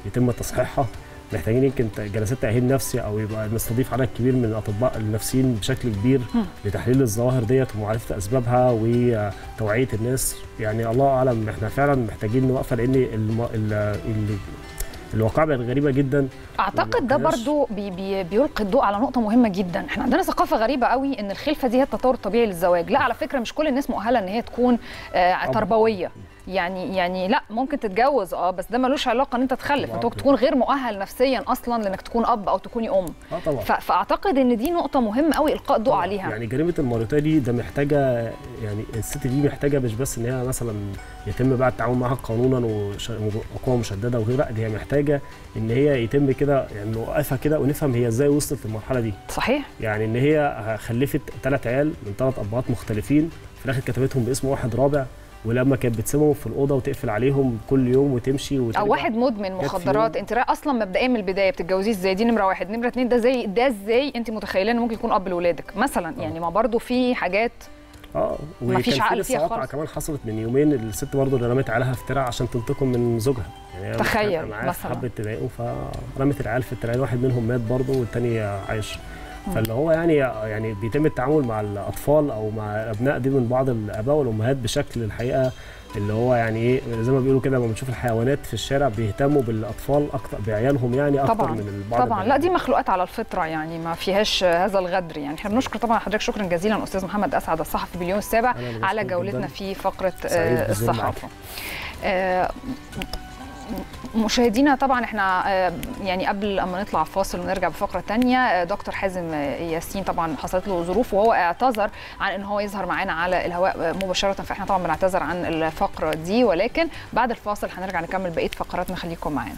يتم تصحيحها محتاجين يمكن ت- جلسات تاهيل نفسي او يبقى نستضيف عدد كبير من الاطباء النفسيين بشكل كبير مم. لتحليل الظواهر ديت ومعرفه اسبابها وتوعيه الناس يعني الله اعلم احنا فعلا محتاجين نوقفها لان الم... ال... ال... الواقع بقت غريبه جدا اعتقد ده ما بقاش- برضو بي بي بيلقي الضوء على نقطه مهمه جدا احنا عندنا ثقافه غريبه قوي ان الخلفه دي هي التطور الطبيعي للزواج لا على فكره مش كل الناس مؤهله ان هي تكون آه تربويه يعني يعني لا ممكن تتجوز اه بس ده ملوش علاقه ان انت تخلف طبعاً. انت ممكن تكون غير مؤهل نفسيا اصلا لانك تكون اب او تكوني ام اه طبعا ف- فاعتقد ان دي نقطه مهمه قوي القاء ضوء طبعاً. عليها يعني جريمه الموريتانيا دي ده محتاجه يعني الست دي محتاجه مش بس ان هي مثلا يتم بقى التعامل معاها قانونا وش- وعقوبه مشدده وغيره لا دي هي محتاجه ان هي يتم كده يعني نوقفها كده ونفهم هي ازاي وصلت للمرحله دي صحيح يعني ان هي خلفت ثلاث عيال من ثلاث ابهات مختلفين في الاخر كتبتهم باسم واحد رابع ولما كانت بتسيبهم في الاوضه وتقفل عليهم كل يوم وتمشي وترجع او واحد مدمن في مخدرات يوم- انت را- اصلا مبدئيا من البدايه بتتجوزيه ازاي دي نمره واحد نمره اتنين ده زي ده ازاي انت متخيله انه ممكن يكون اب لولادك مثلا يعني ما برضو في حاجات اه مفيش وكان عقل في فيها لسه واقعه خالص. كمان حصلت من يومين الست برضه اللي رمت عليها افتراء عشان تنتقم من زوجها يعني هي تخيل متخانقة معاه مثلاً. حبت تضايقه فرمت العيال في الترعين واحد منهم مات برضه والتاني عايش فاللي هو يعني يعني بيتم التعامل مع الاطفال او مع الابناء دي من بعض الاباء والامهات بشكل الحقيقه اللي هو يعني ايه زي ما بيقولوا كده لما بنشوف الحيوانات في الشارع بيهتموا بالاطفال اكتر بعيالهم يعني اكتر طبعا من بعض طبعا لا دي مخلوقات على الفطره يعني ما فيهاش هذا الغدر يعني احنا بنشكر طبعا حضرتك شكرا جزيلا استاذ محمد اسعد الصحفي باليوم السابع أنا اللي على بشكرك جولتنا جداً. في فقره سعيد آه، بالزور الصحافه آه، مشاهدينا طبعا احنا آه، يعني قبل اما نطلع فاصل ونرجع بفقره تانية آه، دكتور حازم آه، ياسين طبعا حصلت له ظروف وهو اعتذر عن ان هو يظهر معانا على الهواء آه، مباشره فاحنا طبعا بنعتذر عن الفقره دي ولكن بعد الفاصل هنرجع نكمل بقيه فقراتنا خليكم معانا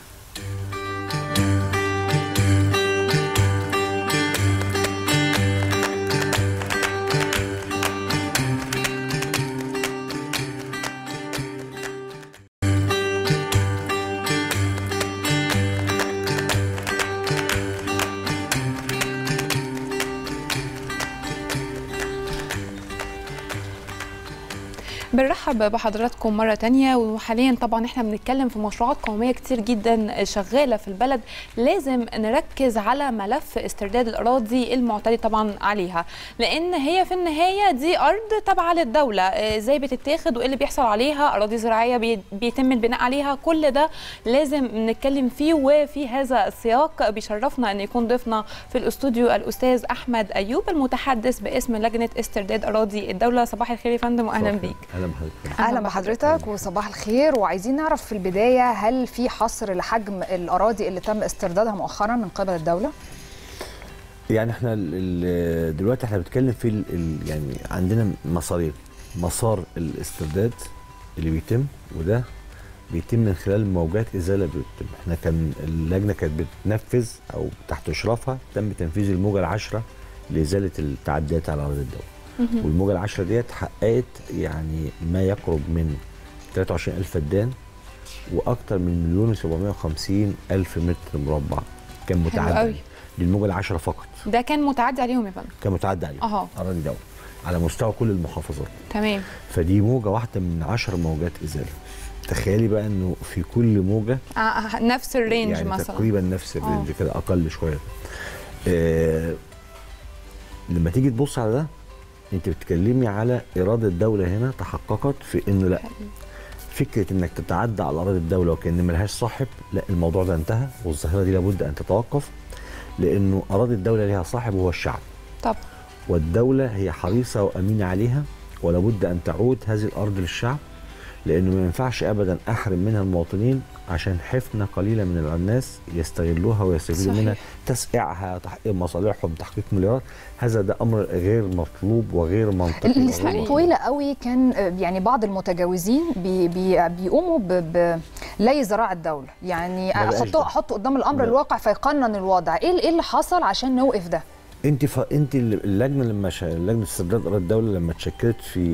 بنرحب بحضراتكم مرة تانية وحاليا طبعا احنا بنتكلم في مشروعات قومية كتير جدا شغالة في البلد لازم نركز على ملف استرداد الأراضي المعتدي طبعا عليها لأن هي في النهاية دي أرض تابعة للدولة آه، ازاي بتتاخد وايه اللي بيحصل عليها أراضي زراعية بي- بيتم البناء عليها كل ده لازم نتكلم فيه وفي هذا السياق بيشرفنا ان يكون ضيفنا في الاستوديو الأستاذ أحمد أيوب المتحدث باسم لجنة استرداد أراضي الدولة صباح الخير يا فندم وأهلا بيك اهلا بحضرتك اهلا بحضرتك وصباح الخير وعايزين نعرف في البدايه هل في حصر لحجم الاراضي اللي تم استردادها مؤخرا من قبل الدوله؟ يعني احنا ال- ال- دلوقتي احنا بنتكلم في ال- ال- يعني عندنا مسارين مسار الاسترداد اللي بيتم وده بيتم من خلال موجات ازاله بتتم احنا كان اللجنه كانت بتنفذ او تحت اشرافها تم تنفيذ الموجه العشره لازاله التعديات على اراضي الدوله والموجه العشره ديت حققت يعني ما يقرب من 23000 فدان واكثر من مليون و750 الف متر مربع كان حلو متعدى قوي. دي الموجه العشره فقط ده كان متعدي عليهم يا فندم كان متعدى عليهم اها اراضي دوله على مستوى كل المحافظات تمام فدي موجه واحده من 10 موجات ازاله تخيلي بقى انه في كل موجه آه، آه، نفس الرينج يعني مثلا تقريبا نفس الرينج آه. كده اقل شويه آه لما تيجي تبص على ده انت بتتكلمي على اراده الدوله هنا تحققت في انه لا فكره انك تتعدى على اراضي الدوله وكان ملهاش صاحب لا الموضوع ده انتهى والظاهره دي لابد ان تتوقف لانه اراضي الدوله ليها صاحب وهو الشعب طب والدولة هي حريصة وأمينة عليها ولابد أن تعود هذه الأرض للشعب لأنه ما ينفعش أبدا أحرم منها المواطنين عشان حفنة قليلة من الناس يستغلوها ويستفيدوا صحيح. منها تسقيعها تحقيق مصالحهم تحقيق مليارات هذا ده أمر غير مطلوب وغير منطقي وغير السنين مطلوب. طويله قوي كان آه، يعني بعض المتجاوزين بي بي بيقوموا ب- بلي زراعه الدوله يعني ما بقاش احطوا ده. احطوا قدام الامر لا. الواقع فيقنن الوضع ايه ايه اللي حصل عشان نوقف ده انت ف... انت اللجنه لما ش... لجنه استرداد اراضي الدوله لما اتشكلت في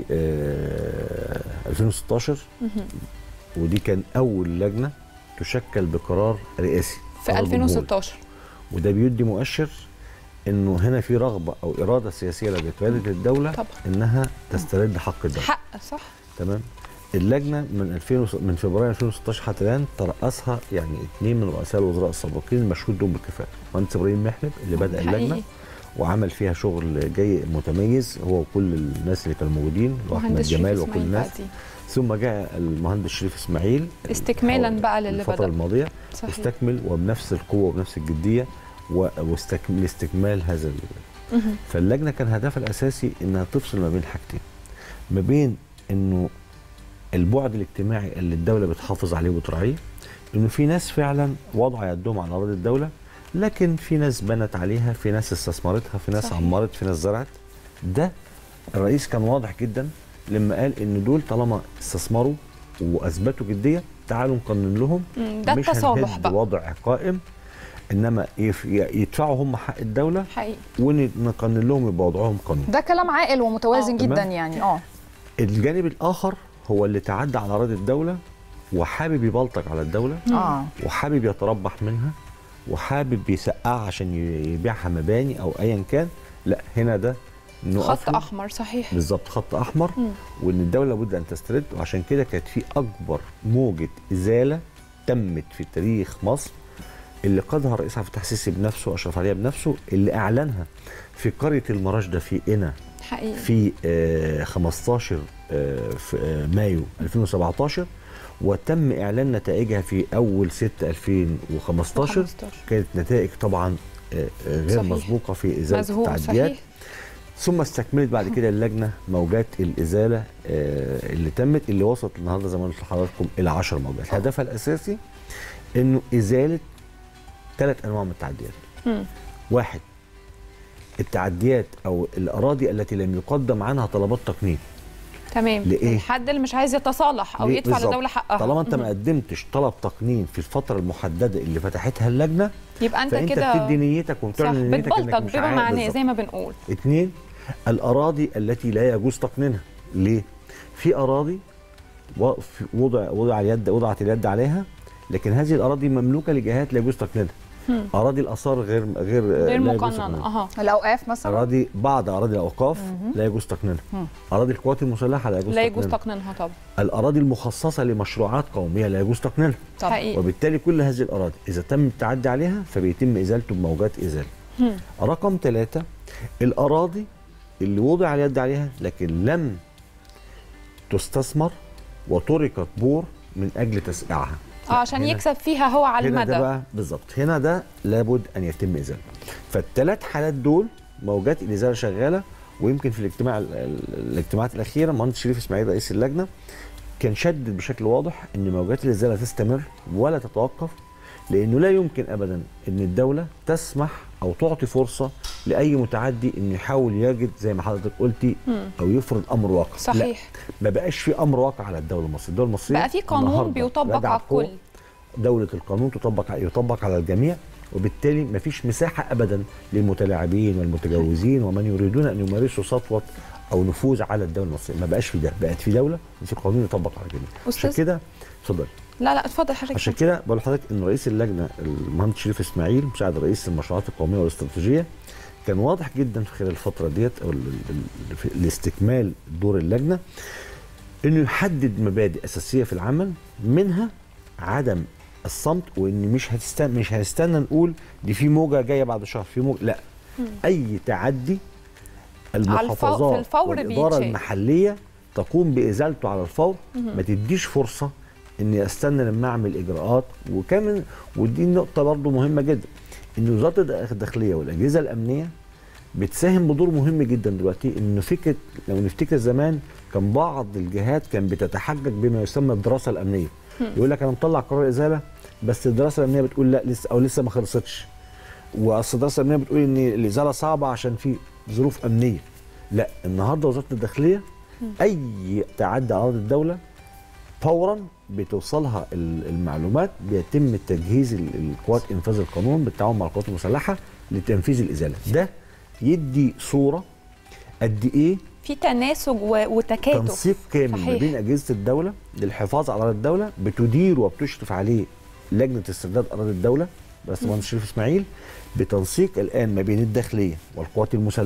آه... 2016 ودي كان اول لجنه تشكل بقرار رئاسي في قرار جمهوري. 2016 وده بيدي مؤشر انه هنا في رغبه او اراده سياسيه لدى قياده الدوله طبعا. انها تسترد حق الدوله حق صح تمام اللجنه من 2000 وس- من فبراير 2016 حتى الان ترأسها يعني اثنين من رؤساء الوزراء السابقين المشهود لهم بالكفاءه مهندس ابراهيم محلب اللي بدا حقيقي. اللجنه وعمل فيها شغل جاي متميز هو وكل الناس اللي كانوا موجودين واحمد مهندس شريف جمال وكل إسماعيل الناس بعديه. ثم جاء المهندس شريف اسماعيل استكمالا حول بقى للي الفتره بدأ. الماضيه صحيح استكمل وبنفس القوه وبنفس الجديه و- واستكمل استكمال هذا ال- مهم. فاللجنه كان هدفها الاساسي انها تفصل ما بين حاجتين ما بين انه البعد الاجتماعي اللي الدوله بتحافظ عليه وتراعيه انه في ناس فعلا وضع يدهم على اراضي الدوله لكن في ناس بنت عليها في ناس استثمرتها في ناس صحيح. عمرت في ناس زرعت ده الرئيس كان واضح جدا لما قال ان دول طالما استثمروا واثبتوا جديه تعالوا نقنن لهم مم، ده مش التصالح هنهد بقى وضع قائم انما يف- يدفعوا هم حق الدوله حقيقي ونقنن لهم يبقى وضعهم قانوني ده كلام عاقل ومتوازن آه. جدا تمام. يعني اه الجانب الاخر هو اللي تعدى على اراضي الدوله وحابب يبلطج على الدوله اه وحابب يتربح منها وحابب يسقعها عشان ي- يبيعها مباني او ايا كان لا هنا ده نقف خط له. احمر صحيح بالظبط خط احمر مم. وان الدوله لابد ان تسترد وعشان كده كانت في اكبر موجه ازاله تمت في تاريخ مصر اللي قادها الرئيس عبد الفتاح السيسي بنفسه واشرف عليها بنفسه اللي اعلنها في قريه المراشده في قنا حقيقي في آه، 15 آه، في آه، مايو 2017 وتم اعلان نتائجها في اول 6 2015 15. كانت نتائج طبعا آه، آه، غير صحيح. مسبوقه في ازاله مذهول التعديات صحيح ثم استكملت بعد كده اللجنه موجات الازاله آه، اللي تمت اللي وصلت النهارده زي ما قلت لحضراتكم الى 10 موجات هدفها الاساسي انه ازاله ثلاث انواع من التعديات مم. واحد التعديات او الاراضي التي لم يقدم عنها طلبات تقنين تمام لإيه؟ الحد اللي مش عايز يتصالح او ليه؟ يدفع بالظبط. للدوله حقها طالما انت ما مم. قدمتش طلب تقنين في الفتره المحدده اللي فتحتها اللجنه يبقى انت فانت كده بتدي نيتك صح وبتعلن نيتك انك بتبلطج مش بما عارف معناه بالظبط. زي ما بنقول اثنين الاراضي التي لا يجوز تقنينها ليه في اراضي و- في- وضع وضع اليد وضعت اليد عليها لكن هذه الاراضي مملوكه لجهات لا يجوز تقنينها هم. اراضي الاثار غير غير غير لا يجوز مقننه تقنينها. اها الاوقاف مثلا اراضي بعض اراضي الاوقاف لا يجوز تقنينها مم. اراضي القوات المسلحه لا يجوز لا يجوز تقنينها تقنينها طبعا الاراضي المخصصه لمشروعات قوميه لا يجوز تقنينها طب حقيقي وبالتالي كل هذه الاراضي اذا تم التعدي عليها فبيتم ازالته بموجات ازاله هم. رقم ثلاثة الأراضي اللي وضع اليد عليها لكن لم تستثمر وتركت بور من أجل تسقيعها اه عشان هنا- يكسب فيها هو على هنا ده المدى بقى بالظبط هنا ده لابد أن يتم إزالته فالثلاث حالات دول موجات الإزالة شغالة ويمكن في الاجتماع ال- ال- الاجتماعات الأخيرة مهندس شريف إسماعيل رئيس اللجنة كان شدد بشكل واضح ان موجات الازاله تستمر ولا تتوقف لانه لا يمكن ابدا ان الدوله تسمح او تعطي فرصه لاي متعدي انه يحاول يجد زي ما حضرتك قلتي مم. او يفرض امر واقع لا صحيح ما بقاش في امر واقع على الدوله المصريه الدوله المصريه بقى في قانون النهاردة بيطبق راجعة على بقوة. الكل دوله القانون تطبق يطبق على الجميع وبالتالي ما فيش مساحه ابدا للمتلاعبين والمتجوزين ومن يريدون ان يمارسوا سطوه او نفوذ على الدوله المصريه ما بقاش في ده بقت في دوله وفي قانون يطبق على الجميع عشان أستاذ- كده اتفضل لا لا اتفضل حضرتك عشان كده بقول لحضرتك ان رئيس اللجنه المهندس شريف اسماعيل مساعد رئيس المشروعات القوميه والاستراتيجيه كان واضح جدا في خلال الفتره ديت او ال- ال- في- لاستكمال دور اللجنه انه يحدد مبادئ اساسيه في العمل منها عدم الصمت وان مش هتستنى مش هنستنى نقول دي في موجه جايه بعد شهر في موجه لا اي تعدي المحافظات في الفور والاداره بيتشال. المحليه تقوم بازالته على الفور ما تديش فرصه اني استنى لما اعمل اجراءات وكمان ودي نقطه برضو مهمه جدا ان وزاره الداخليه والاجهزه الامنيه بتساهم بدور مهم جدا دلوقتي انه فكره لو نفتكر زمان كان بعض الجهات كان بتتحجج بما يسمى الدراسه الامنيه يقول لك انا مطلع قرار ازاله بس الدراسه الامنيه بتقول لا لسه او لسه ما خلصتش واصل الدراسه الامنيه بتقول ان الازاله صعبه عشان في ظروف امنيه لا النهارده وزاره الداخليه اي تعدي على ارض الدوله فورا بتوصلها ال- المعلومات بيتم تجهيز ال- القوات انفاذ القانون بالتعاون مع القوات المسلحه لتنفيذ الازاله ده يدي صوره قد ايه في تناسق و- وتكاتف تنسيق كامل ما صحيح. بين اجهزه الدوله للحفاظ على أراضي الدوله بتدير وبتشرف عليه لجنه استرداد اراضي الدوله برئاسه المهندس شريف اسماعيل بتنسيق الان ما بين الداخليه والقوات المسلحه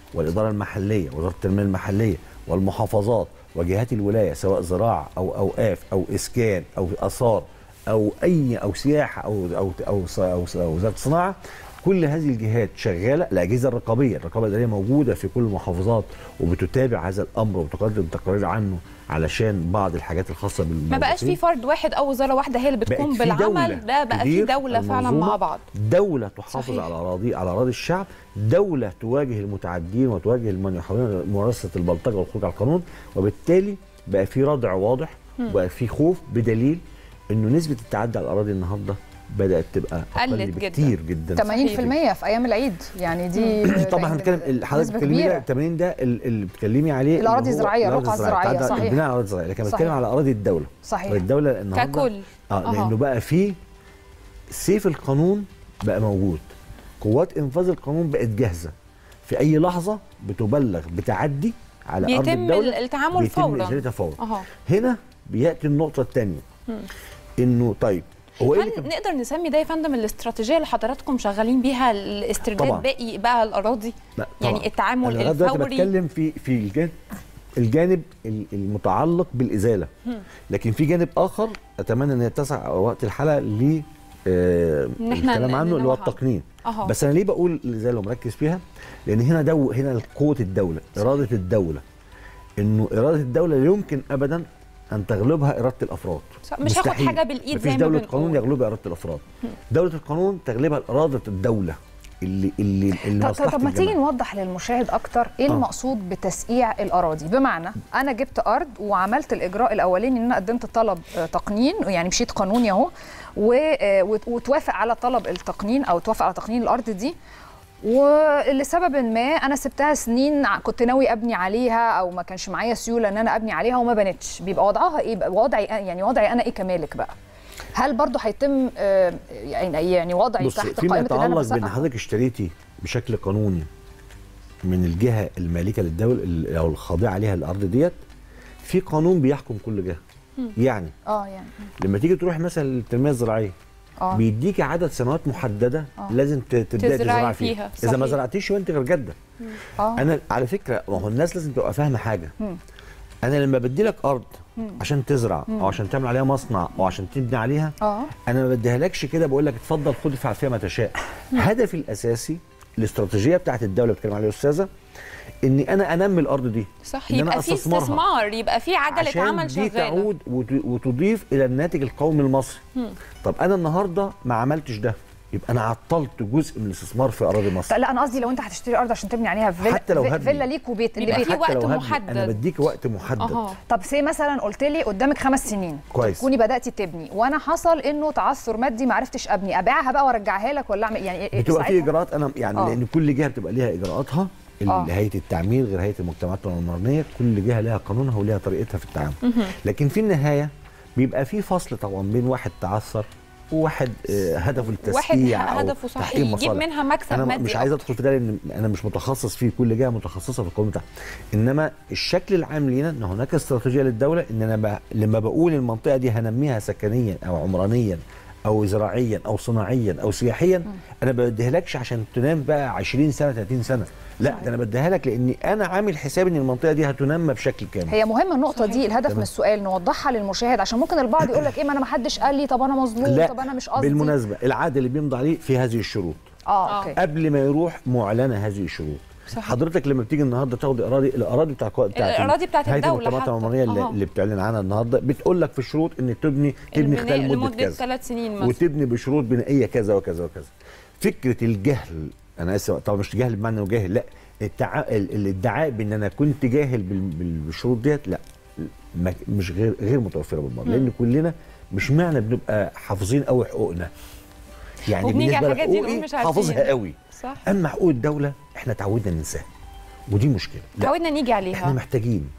والاداره المحليه وزاره التنميه المحليه والمحافظات وجهات الولايه سواء زراعه او اوقاف او اسكان او اثار او اي او سياحه او او او, أو, أو وزاره الصناعه كل هذه الجهات شغاله الاجهزه الرقابيه الرقابه الاداريه موجوده في كل المحافظات وبتتابع هذا الامر وبتقدم تقارير عنه علشان بعض الحاجات الخاصه ما بالموظفين بقاش في فرد واحد او وزاره واحده هي اللي بقت بتقوم في دولة بالعمل ده بقى في تدير دوله فعلا المنظومة، مع بعض دولة تحافظ صحيح. على أراضي على أراضي الشعب دولة تواجه المتعدين وتواجه من يحاولون ممارسة البلطجة والخروج على القانون وبالتالي بقى في ردع واضح وبقى في خوف بدليل إنه نسبة التعدي على الأراضي النهاردة بدأت تبقى أقل قلت جداً. بكتير جدا 80% في ايام العيد يعني دي طبعا هنتكلم لأن حضرتك نسبة بتتكلمي كبيرة. ده التمرين ده ال- اللي بتتكلمي عليه الأراضي اللي هو الزراعية، الأراضي الرقعة الزراعية، التعدي- صحيح. البناء على الأراضي الزراعية لكن صحيح. بتكلم على أراضي الدولة صحيح الدولة النهارده ككل اه أها. لانه بقى في سيف القانون بقى موجود قوات انفاذ القانون بقت جاهزه في اي لحظه بتبلغ بتعدي على ارض بيتم الدوله التعامل بيتم فورا ازالتها فورا اها هنا بياتي النقطه الثانيه انه طيب هو ايه هل اللي كان- نقدر نسمي ده يا فندم الاستراتيجيه اللي حضراتكم شغالين بيها الاسترداد طبعاً. باقي بقى الاراضي لا طبعاً. يعني التعامل أنا لغاية دلوقتي الفوري بتكلم في في الجانب الجانب ال- المتعلق بالازاله لكن في جانب اخر اتمنى ان يتسع وقت الحلقه ل آه، إن إحنا الكلام ن- عنه اللي هو ننوه عنه. التقنين أها. بس انا ليه بقول الازاله ومركز فيها لان هنا دو هنا قوه الدوله اراده الدوله انه اراده الدوله لا يمكن ابدا ان تغلبها اراده الافراد صح، مش هاخد مستحيل. حاجة بالإيد مفيش زي ما دوله بنقول. قانون يغلبها اراده الافراد دوله القانون تغلبها اراده الدوله اللي اللي اللي طب, مصلحة طب ما تيجي الجماعة. نوضح للمشاهد اكتر ايه آه. المقصود بتسقيع الاراضي بمعنى انا جبت ارض وعملت اجراء الاولاني ان انا قدمت طلب آه، تقنين يعني مشيت قانوني اهو و- آه، وت- وتوافق على طلب التقنين او توافق على تقنين الارض دي ولسبب ما انا سبتها سنين ع- كنت ناوي ابني عليها او ما كانش معايا سيوله ان انا ابني عليها وما بنتش بيبقى وضعها ايه بقى وضعي أنا- يعني وضعي انا ايه كمالك بقى هل برضه هيتم آه، يعني يعني وضعي بص تحت فيما قائمه اللي انا يتعلق بان بسقع حضرتك اشتريتي بشكل قانوني من الجهه المالكه للدوله ال- او الخاضعه عليها الارض ديت في قانون بيحكم كل جهه يعني اه يعني لما تيجي تروح مثلا للتنميه الزراعيه اه بيديكي عدد سنوات محدده آه. لازم ت- تبداي تزرعي تزرعي فيها، فيها اذا ما صحيح. زرعتيش وانت غير جاده اه انا على فكره ما هو الناس لازم تبقى فاهمه حاجه مم. انا لما بدي لك ارض عشان تزرع او عشان تعمل عليها مصنع او عشان تبني عليها اه انا ما بديهالكش كده بقول لك اتفضل خد افعل فيها ما تشاء هدفي الاساسي الاستراتيجيه بتاعت الدوله اللي بتتكلم عليها الاستاذه اني انا انمي الارض دي صح إن أنا يبقى في أستثمرها. استثمار يبقى في عجله عشان عمل دي شغاله تعود وت- وتضيف الى الناتج القومي المصري طب انا النهارده ما عملتش ده يبقى انا عطلت جزء من الاستثمار في اراضي مصر لا انا قصدي لو انت هتشتري ارض عشان تبني عليها فيلا حتى لو في- هبني. فيلا ليك وبيت اللي بيبقى بيت في وقت حتى لو هبني، محدد. انا بديك وقت محدد اها طب سي مثلا قلت لي قدامك خمس سنين كويس. تكوني بداتي تبني وانا حصل انه تعثر مادي ما عرفتش ابني ابيعها بقى وارجعها لك ولا اعمل يعني إيه بتبقى في ساعتها؟ اجراءات انا يعني آه. لان كل جهه بتبقى ليها اجراءاتها آه. اللي هيئه التعمير غير هيئه المجتمعات العمرانيه كل جهه لها قانونها وليها طريقتها في التعامل لكن في النهايه بيبقى في فصل طبعا بين واحد تعثر وواحد آه، هدفه واحد التسكيع أو هدفه صح تحقيق يجيب مصالح. منها مكسب انا مادي مش عايز أكتر. ادخل في ده لان انا مش متخصص فيه كل جهه متخصصه في القانون بتاعها انما الشكل العام لينا ان هناك استراتيجيه للدوله ان انا ب... لما بقول المنطقه دي هنميها سكنيا او عمرانيا او زراعيا او صناعيا او سياحيا انا ما بديهالكش عشان تنام بقى 20 سنه 30 سنه لا ده انا بديها لك لاني انا عامل حساب ان المنطقه دي هتنمى بشكل كامل هي مهمه النقطه صحيح. دي الهدف تمام. من السؤال نوضحها للمشاهد عشان ممكن البعض يقول لك ايه ما انا ما حدش قال لي طب انا مظلوم لا طب انا مش قصدي بالمناسبه العقد اللي بيمضي عليه في هذه الشروط اه اوكي قبل ما يروح معلنه هذه الشروط صحيح. حضرتك لما بتيجي النهارده تاخد اراضي الاراضي بتاع بتاعت الأراضي بتاعت هيئة الدولة المجتمعات حتى. العمرانيه اللي, أها. اللي بتعلن عنها النهارده بتقول لك في الشروط ان تبني تبني البناء خلال مده لمده كذا ثلاث سنين مثلا وتبني بشروط بنائيه كذا وكذا وكذا فكره الجهل انا اسف طبعا مش جهل بمعنى انه جاهل لا التع... ال- الادعاء بان انا كنت جاهل بال... بال- بالشروط ديت لا ما... مش غير غير متوفره بالمره لان كلنا مش معنى بنبقى حافظين قوي حقوقنا يعني وبنيجي على بالنسبه الحاجات دي لحقوقي نقول مش عارفين. حافظها قوي صح اما حقوق الدوله احنا تعودنا ننساها ودي مشكله لا تعودنا نيجي احنا عليها محتاجين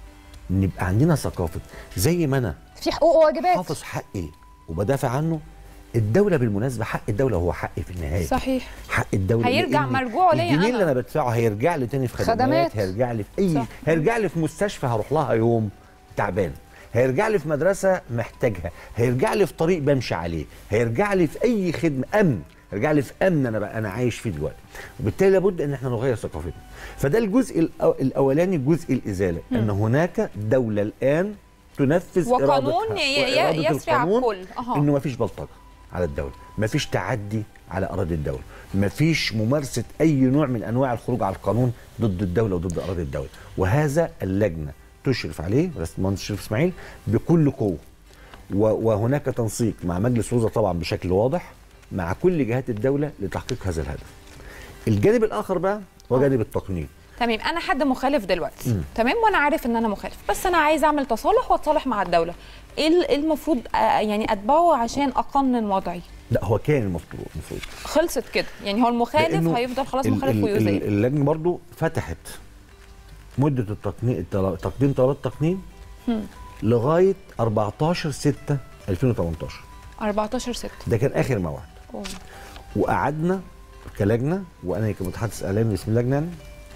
نبقى عندنا ثقافه زي ما انا في حقوق وواجبات حافظ حقي وبدافع عنه الدوله بالمناسبه حق الدوله هو حقي في النهايه صحيح حق الدوله هيرجع لأن مرجوعه ليا الجنيه أنا. اللي انا بدفعه هيرجع لي تاني في خدمات, خدمات. هيرجع لي في اي صح. هيرجع لي في مستشفى هروح لها يوم تعبان هيرجع لي في مدرسه محتاجها هيرجع لي في طريق بمشي عليه هيرجع لي في اي خدمه امن ارجع لي في امن انا بقى انا عايش فيه دلوقتي وبالتالي لابد ان احنا نغير ثقافتنا فده الجزء الأو- الاولاني جزء الازاله ان هناك دوله الان تنفذ وقانون إرادتها ي- ي- وإرادة يسري على القانون الكل. أها. انه ما فيش بلطجه على الدوله ما فيش تعدي على اراضي الدوله ما فيش ممارسه اي نوع من انواع الخروج على القانون ضد الدوله وضد اراضي الدوله وهذا اللجنه تشرف عليه رئاسه المهندس شريف اسماعيل بكل قوه و- وهناك تنسيق مع مجلس الوزراء طبعا بشكل واضح مع كل جهات الدوله لتحقيق هذا الهدف الجانب الاخر بقى هو جانب التقنين تمام انا حد مخالف دلوقتي تمام وانا عارف ان انا مخالف بس انا عايز اعمل تصالح واتصالح مع الدوله ايه ال- إيه المفروض آه، يعني اتبعه عشان اقنن وضعي لا هو كان المفروض المفروض خلصت كده يعني هو المخالف لأنه هيفضل خلاص ال- مخالف ال- ال- ويزال اللجنه برضو فتحت مده التقنين التل- تقديم طلبات التقنين لغايه 14 6 2018 14 6 ده كان اخر موعد وقعدنا كلجنه وانا كمتحدث اعلامي باسم اللجنه يعني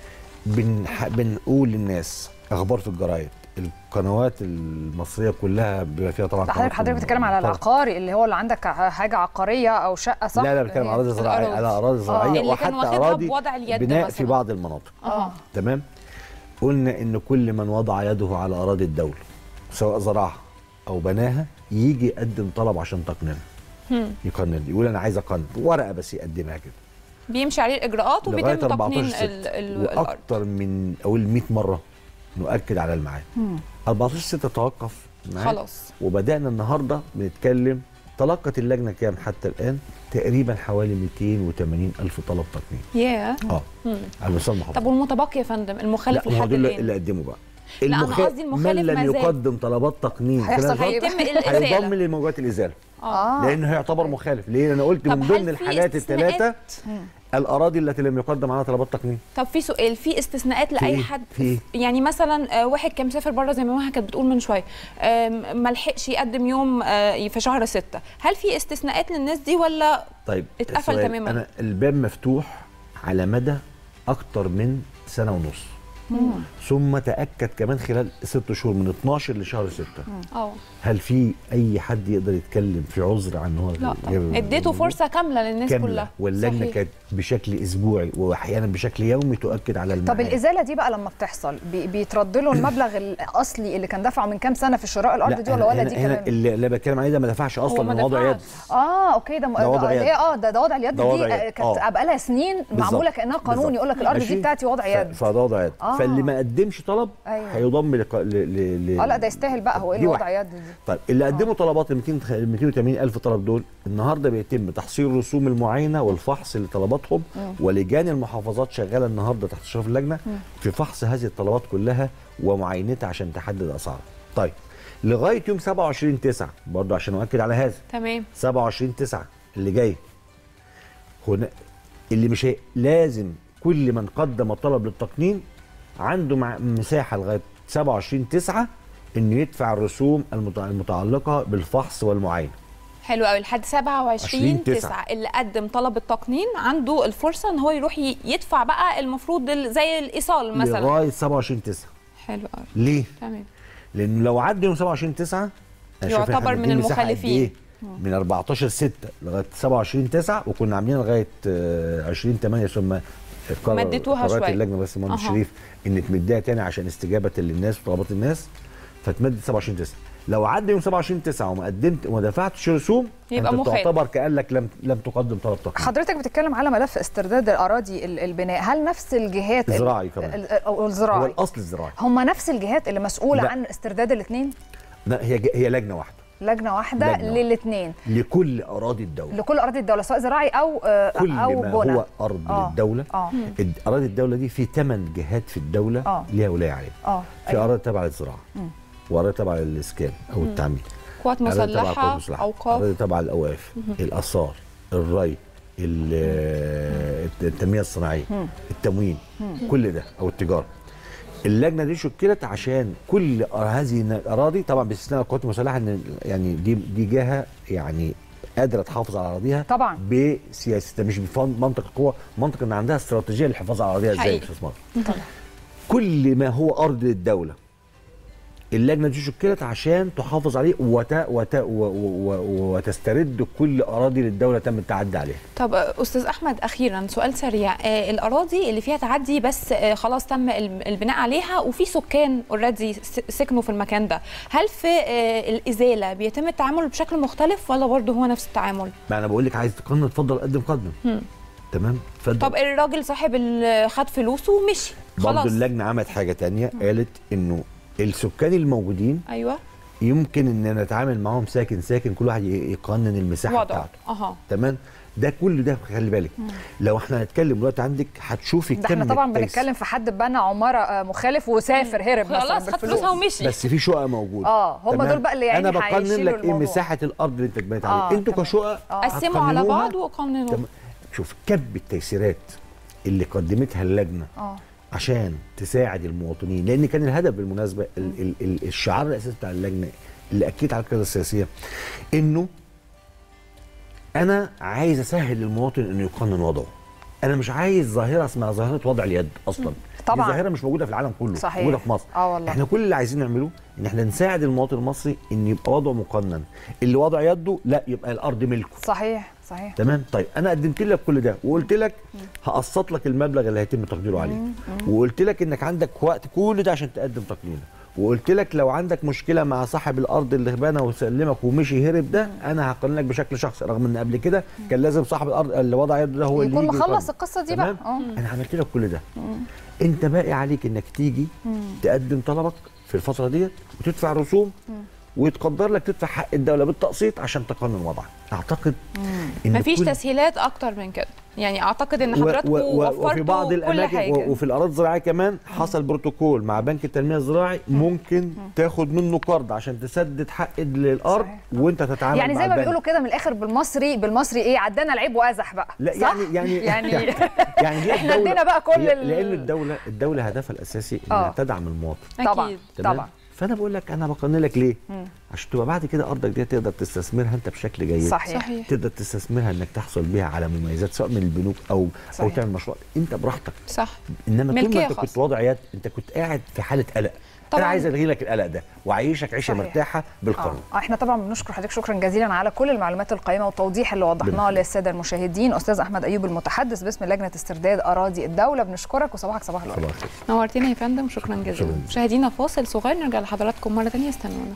بنح... بنقول للناس اخبار في الجرايد القنوات المصريه كلها بما فيها طبعا ده قنوات حضرتك حضرتك بتتكلم على محترمة. العقاري اللي هو اللي عندك حاجه عقاريه او شقه صح لا لا بتكلم على اراضي زراعيه الأراضي. على اراضي زراعيه اللي كان وحتى واخدها اراضي بوضع اليد بناء في مثلاً. بعض المناطق اه تمام قلنا ان كل من وضع يده على اراضي الدوله سواء زرعها او بناها يجي يقدم طلب عشان تقننها يقنن يقول انا عايز اقنن ورقه بس يقدمها كده بيمشي عليه الاجراءات لغايه وبيتم 14 تقنين 6 ال- ال- الارض واكتر من اقول 100 مره نؤكد على الميعاد 14 6 توقف الميعاد خلاص وبدانا النهارده بنتكلم تلقت اللجنه كام حتى الان تقريبا حوالي 280 الف طلب تقنين ياه اه على مستوى المحافظه طب والمتبقي يا فندم المخالف لا ما هو لحد دول الان اللي قدموا بقى لا، أنا المخ- قصدي المخالف من لم ما زال. يقدم طلبات تقنين هيحصل خلال هيبقى- فترة هيتم الازاله هيضم لموجات الازاله اه لانه هيعتبر مخالف ليه انا قلت طب من هل ضمن في الحالات استثناءات؟ الثلاثه الاراضي التي لم يقدم عليها طلبات تقنين طب في سؤال في استثناءات في لاي إيه؟ حد في إيه؟ يعني مثلا آه، واحد كان مسافر بره زي ما مها كانت بتقول من شويه آم، ما لحقش يقدم يوم آه، في شهر ستة هل في استثناءات للناس دي ولا طيب اتقفل السؤال، تماماً. انا الباب مفتوح على مدى اكتر من سنه ونص ثم تاكد كمان خلال ست شهور من 12 لشهر 6 اه هل في اي حد يقدر يتكلم في عذر عن هو لا جاب- طبعا اديته فرصه كامله للناس كامله كلها واللجنه صحيح. كانت بشكل اسبوعي واحيانا بشكل يومي تؤكد على الميعاد طب الازاله دي بقى لما بتحصل بي- بيترد له المبلغ الاصلي اللي كان دفعه من كام سنه في شراء الارض دي ولا هنا- ولا هنا- دي هنا كمان اللي اللي بتكلم عليه ده ما دفعش اصلا ما من وضع يد دفعش. اه اوكي ده, م- ده وضع اللي يد. هي اه ده, ده وضع اليد ده وضع دي آه، يد. كانت آه. بقى لها سنين معموله بالظبط. كانها قانون بالظبط. يقول لك الارض ماشي؟ دي بتاعتي وضع ف- يد فده وضع يد آه. فاللي ما قدمش طلب أيوة. هيضم لق- ل ل ل اه لا ده يستاهل بقى هو ايه دي اللي واحدة. وضع يد دي طيب اللي قدموا طلبات ال 200 ال 280 الف طلب دول النهارده بيتم تحصيل رسوم المعاينه والفحص لطلباتهم ولجان المحافظات شغاله النهارده تحت اشراف اللجنه في فحص هذه الطلبات كلها ومعاينتها عشان تحدد اسعار طيب لغايه يوم 27 9 برضه عشان اؤكد على هذا تمام 27 9 اللي جاي هنا اللي مش هي لازم كل من قدم طلب للتقنين عنده مع مساحه لغايه 27 9 انه يدفع الرسوم المتع- المتعلقه بالفحص والمعاينه حلو قوي لحد 27 20 9 تسعة. اللي قدم طلب التقنين عنده الفرصه ان هو يروح ي- يدفع بقى المفروض ال- زي الايصال مثلا لغايه 27 9 حلو قوي ليه؟ تمام لانه لو عدى يوم 27 9 يعتبر من المخالفين. من 14 6 لغايه 27 9 وكنا عاملين لغايه آه، 20 8 ثم قرر- مديتوها قررت شوية. اللجنه بس المهندس أها. شريف ان تمدها تاني عشان استجابه للناس وطلبات الناس فتمد 27 9 لو عدى يوم 27 9 وما قدمت وما دفعتش رسوم يبقى انت مخالف. تعتبر كانك لم لم تقدم طلب تقنين حضرتك بتتكلم على ملف استرداد الاراضي ال- البناء هل نفس الجهات ال- الزراعي كمان. ال- او هو الزراعي الاصل الزراعي هم نفس الجهات اللي مسؤوله لا. عن استرداد الاثنين لا هي هي لجنه واحده لجنه واحده لجنة واحدة. للاثنين لكل اراضي الدوله لكل اراضي الدوله سواء زراعي او آه، كل او ما بنى هو ارض آه. للدوله اه الد- اراضي الدوله دي في ثمان جهات في الدوله آه. ليها ولايه عليها اه في أيوة. اراضي تبع للزراعه واراضي تبع للاسكان او التعمير قوات أراضي تبع القوات مسلحه المسلحة، اوقاف اراضي تبع الاوقاف الاثار الري ال- التنميه الصناعيه التموين كل ده او التجاره اللجنه دي شكلت عشان كل هذه الاراضي طبعا باستثناء القوات المسلحه ان يعني دي دي جهه يعني قادره تحافظ على اراضيها طبعا. بسياستها مش بمنطق القوه منطق ان عندها استراتيجيه للحفاظ على اراضيها ازاي حقيقي. الاستثمار طبعا كل ما هو ارض للدوله اللجنه دي شكلت عشان تحافظ عليه وت... وت... و... و... و... وتسترد كل اراضي للدوله تم التعدي عليها طب آه، استاذ احمد اخيرا سؤال سريع آه الاراضي اللي فيها تعدي بس آه خلاص تم ال- البناء عليها وفي سكان اوريدي سكنوا في المكان ده هل في آه الازاله بيتم التعامل بشكل مختلف ولا برضه هو نفس التعامل ما انا بقول لك عايز تقنن اتفضل قدم قدم تمام اتفضل طب الراجل صاحب ال- خد فلوسه ومشي برضه خلاص اللجنه عملت حاجه تانية قالت انه السكان الموجودين ايوه يمكن ان نتعامل معاهم ساكن ساكن كل واحد ي- يقنن المساحه وضعه بتاعته اها تمام ده كل ده خلي بالك لو احنا هنتكلم دلوقتي عندك هتشوفي ده احنا كم طبعا التيس. بنتكلم في حد بنى عماره آه، مخالف وسافر هرب مثلا خلاص خد بالفلوس. فلوسها ومشي بس في شقق موجوده اه هم تمام؟ دول بقى اللي يعني انا بقنن هيشيلوا لك ايه الموضوع. مساحه الارض اللي انت اتبنيت آه، عليها انتوا تمام. كشقق قسموا على هتقننوها. بعض وقننوا تمام. شوف كم التيسيرات اللي قدمتها اللجنه اه عشان تساعد المواطنين لان كان الهدف بالمناسبه ال ال ال الشعار الاساسي بتاع اللجنه اللي اكيد على القياده السياسيه انه انا عايز اسهل للمواطن انه يقنن وضعه انا مش عايز ظاهره اسمها ظاهره وضع اليد اصلا طبعاً. دي ظاهره مش موجوده في العالم كله صحيح. موجوده في مصر اه والله. احنا كل اللي عايزين نعمله ان احنا نساعد المواطن المصري ان يبقى وضعه مقنن اللي وضع يده لا يبقى الارض ملكه صحيح صحيح تمام طيب انا قدمت لك كل ده وقلت لك هقسط لك المبلغ اللي هيتم تقديره عليه وقلت لك انك عندك وقت كل ده عشان تقدم تقنينه وقلت لك لو عندك مشكله مع صاحب الارض اللي بنى وسلمك ومشي هرب ده انا هقنن لك بشكل شخصي رغم ان قبل كده كان لازم صاحب الارض اللي وضع يده ده هو اللي يكون يجي مخلص يقنن. القصه دي بقى تمام اه انا عملت لك كل ده انت باقي عليك انك تيجي تقدم طلبك في الفتره ديت وتدفع رسوم ويتقدر لك تدفع حق الدوله بالتقسيط عشان تقنن وضعك اعتقد ان مفيش كل- تسهيلات اكتر من كده يعني اعتقد ان و- حضراتكم و- و- وفرتوا وفي بعض كل الاماكن حاجه و- وفي الاراضي الزراعيه كمان حصل بروتوكول مع بنك التنميه الزراعي ممكن تاخد منه قرض عشان تسدد حق الارض صحيح. وانت تتعامل يعني مع زي ما البنك. بيقولوا كده من الاخر بالمصري بالمصري ايه عدانا العيب وازح بقى لا صح؟ يعني يعني يعني يعني دي احنا الدولة- ادينا بقى كل هي- ال- لان الدوله الدوله هدفها الاساسي انها آه. تدعم المواطن طبعا أكيد. تمام؟ طبعا فانا بقول لك انا بقنن لك ليه عشان تبقى بعد كده ارضك دي تقدر تستثمرها انت بشكل جيد صحيح صحيح تقدر تستثمرها انك تحصل بيها على مميزات سواء من البنوك او او صحيح. تعمل مشروع انت براحتك صح انما طول ملكية ما انت كنت خاصة. وضع يد انت كنت قاعد في حاله قلق طبعاً. انا عايز الغي لك القلق ده واعيشك عيشه صحيح. مرتاحه بالقانون آه. احنا طبعا بنشكر حضرتك شكرا جزيلا على كل المعلومات القيمه والتوضيح اللي وضحناه للساده المشاهدين استاذ احمد ايوب المتحدث باسم لجنه استرداد اراضي الدوله بنشكرك وصباحك صباح الخير صباح الخير نورتينا يا فندم شكرا جزيلا شكراً. مشاهدينا فاصل صغير نرجع لحضراتكم مره ثانيه استنونا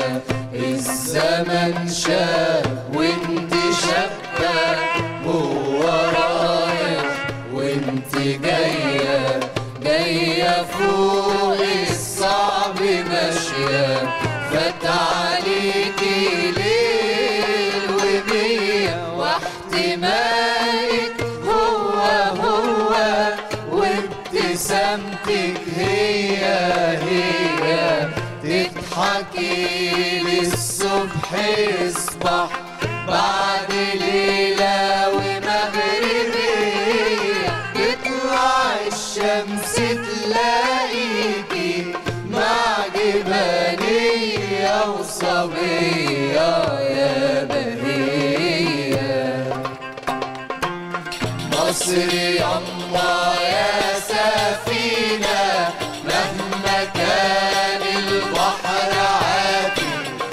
الزمن شاب وانت شابة هو رايح وانت جاية جاية فوق الصعب ماشية فات عليكي ليل ومية واحتمالك هو هو وابتسامتك هي هي تضحكي للصبح يصبح بعد ليلة ومغربية تطلع الشمس تلاقيكي مع جبلية وصبية يا بهية مصر يما يا سفينة مهما كان البحر عاتي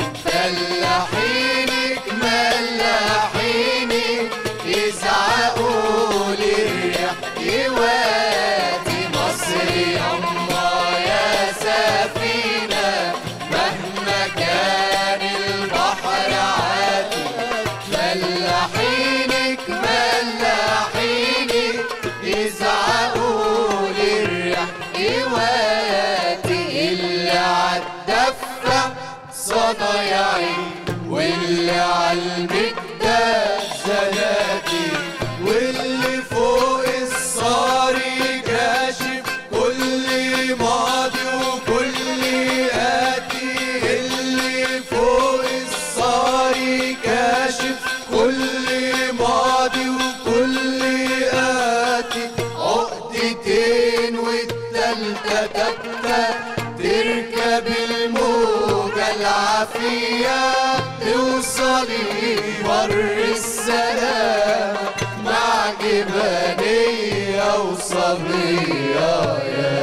فلاحينك ملاحينك يزعقوا للريح يواتي مصر يما يا سفينة مهما كان البحر عاتي فلاحينك ملاحينك يزعقوا للريح يواتي اللي عالدفة صنايعي واللي عالمكتب زناتي واللي فوق الصاري كاشف كل ماضي وكل آتي اللي فوق الصاري كاشف كل ماضي وكل آتي عقدتين والتالتة تبتة تركب الموجة العافية توصلي بر السلام مع جبانية وصبية يا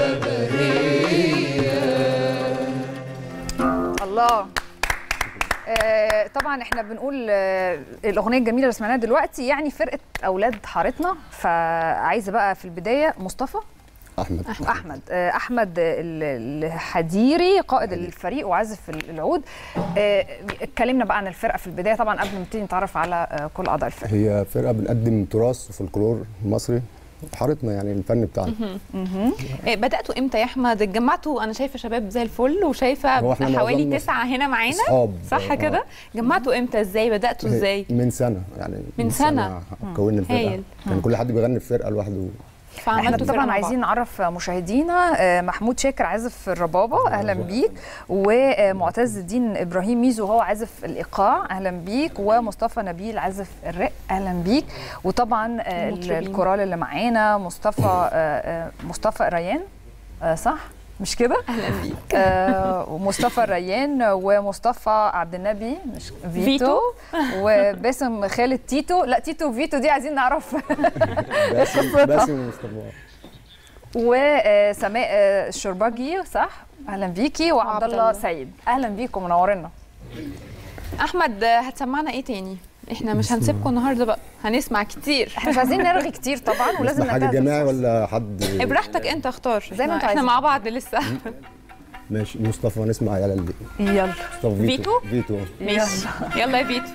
بهية الله آه، طبعا احنا بنقول آه، الاغنيه الجميله اللي سمعناها دلوقتي يعني فرقه اولاد حارتنا فعايزه بقى في البدايه مصطفى احمد احمد آه، احمد ال- الحديري قائد الفريق وعازف العود آه، اتكلمنا بقى عن الفرقه في البدايه طبعا قبل ما نبتدي نتعرف على آه، كل اعضاء الفرقه هي فرقه بنقدم تراث وفولكلور مصري حارتنا يعني الفن بتاعنا إيه، بداتوا امتى يا احمد اتجمعتوا انا شايفه شباب زي الفل وشايفه هو إحنا حوالي معظمنا تسعه هنا معانا اصحاب صح آه. كده جمعتوا امتى ازاي بداتوا هي- ازاي من سنه يعني من سنة؟ كونا الفرقه هايل. كان كل حد بيغني في فرقه لوحده احنا فعملتوا فرقة طبعا مع عايزين نعرف مشاهدينا آه، محمود شاكر عازف الربابه اهلا بيك ومعتز الدين ابراهيم ميزو هو عازف الايقاع اهلا بيك ومصطفى نبيل عازف الرق اهلا بيك وطبعا آه، ال- المطربين. الكورال اللي معانا مصطفى آه، آه، مصطفى ريان آه، صح مش كده اهلا بيك آه، ومصطفى ريان ومصطفى عبد النبي مش فيتو, فيتو. وباسم خالد تيتو لا تيتو وفيتو دي عايزين نعرف باسم باسم ومصطفى وسماء الشربجي صح اهلا بيكي وعبد وعبد الله الله. سيد اهلا بيكم منورنا احمد هتسمعنا ايه تاني احنا مش هنسيبكم النهارده بقى هنسمع كتير احنا مش عايزين نرغي كتير طبعا ولازم نسمع حاجه ننتهز جماعي الفرصة. ولا حد براحتك انت اختار زي ما انتوا احنا عايزين. مع بعض لسه ماشي مصطفى نسمع يا للي يلا مصطفى فيتو؟ فيتو ماشي يلا يا فيتو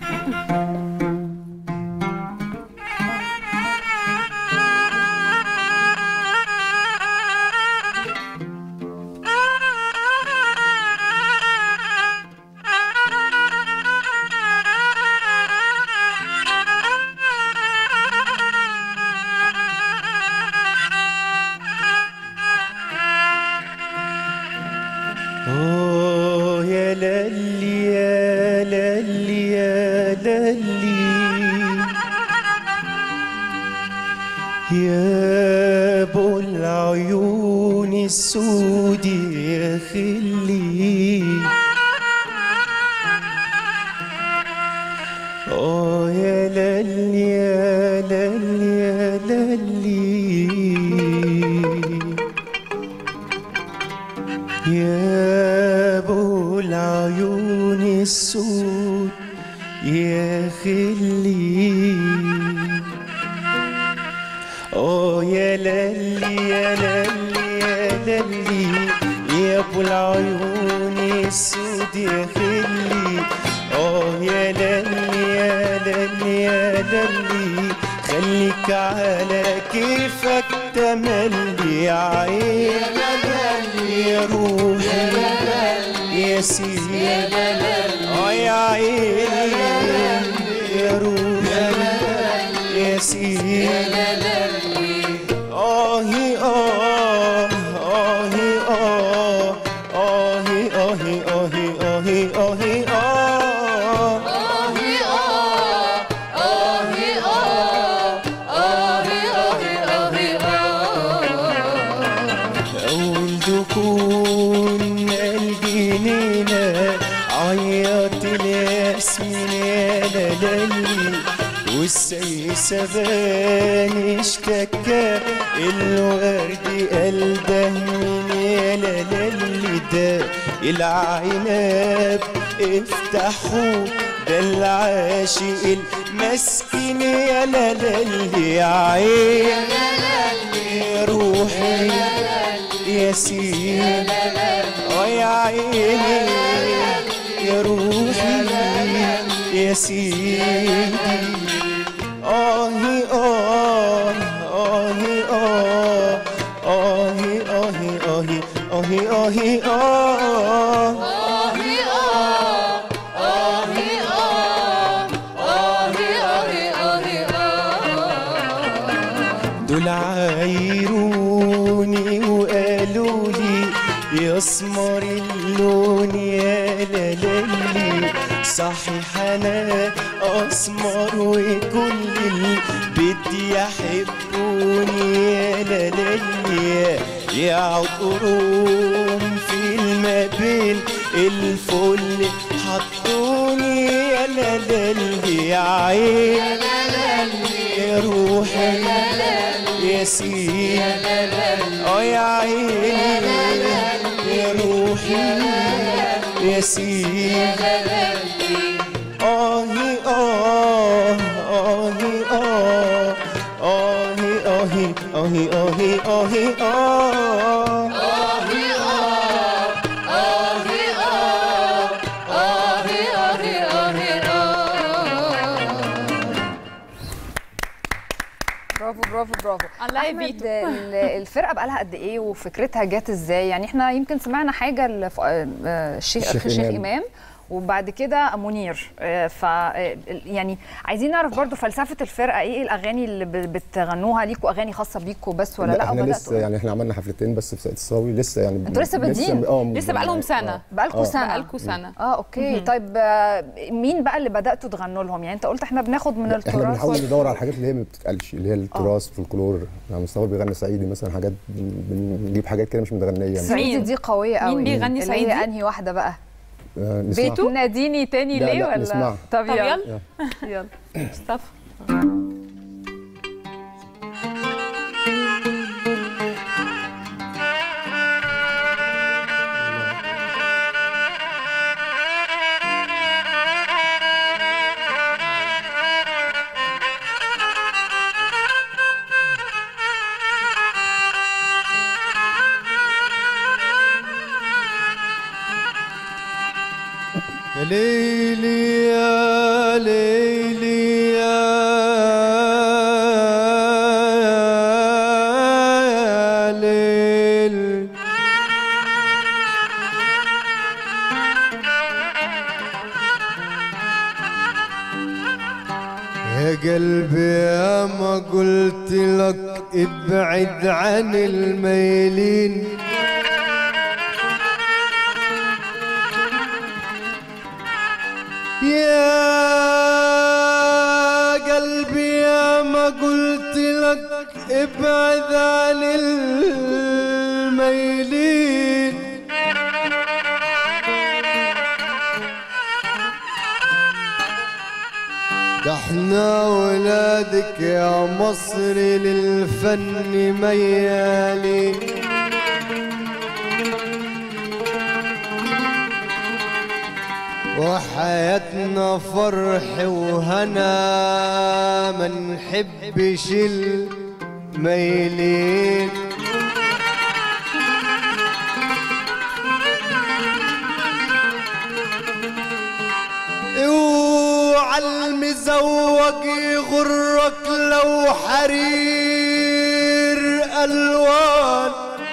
آه يا للي يا للي يا للي يا ابو العيون السود يا خلي اه يا للي يا للي يا للي يا ابو العيون السود يا خلي اه يا للي يا للي يا للي يا ابو العيون السود يا خلي اه يا للي يا للي يا للي خليك على كيفك تملي يا عين يا روحي يا سيدي اه يا عيني يا روحي يا سيدي آهی آه آهی آه آهی آهی آهی آهی آهی آه أول دخول الجنينة عيط الياسمين يا لالي والسيسبان اشتكى الورد قال ده من يا لالي ده العنب افتحوا ده العاشق المسكين يا لالي يا عين يا روحي يا سيدي اه يا عيني يا روحي يا سيدي آهي آه آهي آه آهي آهي آهي آهي آهي آه دول عايروني وقالوا لي يا اسمر اللون يا لالي صحيح انا اسمر وكل البيت يحبوني يا لالي يا عطرهم في المبين الفل حطوني يا لالي يا عين يا روحي يا سيدي اه يا عيني يا روحي يا سيدي آهي آه آهي آه آهي آهي آهي آهي آهي آه برافو برافو برافو الله أحمد، يبيتو. ال- الفرقه بقى لها قد ايه وفكرتها جت ازاي يعني احنا يمكن سمعنا حاجه لف- آه، آه، الشيخ الشيخ الشيخ إمام. امام وبعد كده منير آه، ف آه، يعني عايزين نعرف برضو فلسفه الفرقه ايه الاغاني اللي ب- بتغنوها ليكوا اغاني خاصه بيكوا بس ولا لا, احنا وبدأتوا لسه يعني احنا عملنا حفلتين بس في ساقية الصاوي لسه يعني انتوا لسه بادئين؟ اه لسه بقالهم سنه بقالكوا سنه بقالكوا سنه اه اوكي طيب آه، مين بقى اللي بداتوا تغنوا لهم يعني انت قلت احنا بناخد من احنا التراث بنحاول ولا- ندور على الحاجات اللي هي ما بتتقالش اللي هي التراث فولكلور يعني مصطفى بيغني صعيدي مثلا حاجات بن- بنجيب حاجات كده مش متغنيه يعني صعيدي مين؟ دي قويه مين قوي بيغني اللي هي صعيدي؟ انهي واحده بقى آه، نسمعها. بيتو ناديني تاني لا، ليه لا، ولا نسمعها. طب طب يلا يلا يلا مصطفى يا ليلي يا ليلي يا ليل يا قلبي يا ما قلت لك ابعد عن الميلين يا قلبي يا ما قلت لك ابعد عن الميلين ده احنا ولادك يا مصر للفن ميالين وحياتنا فرح وهنا ما نحبش الميلين اوعى المزوج يغرك لو حرير الوان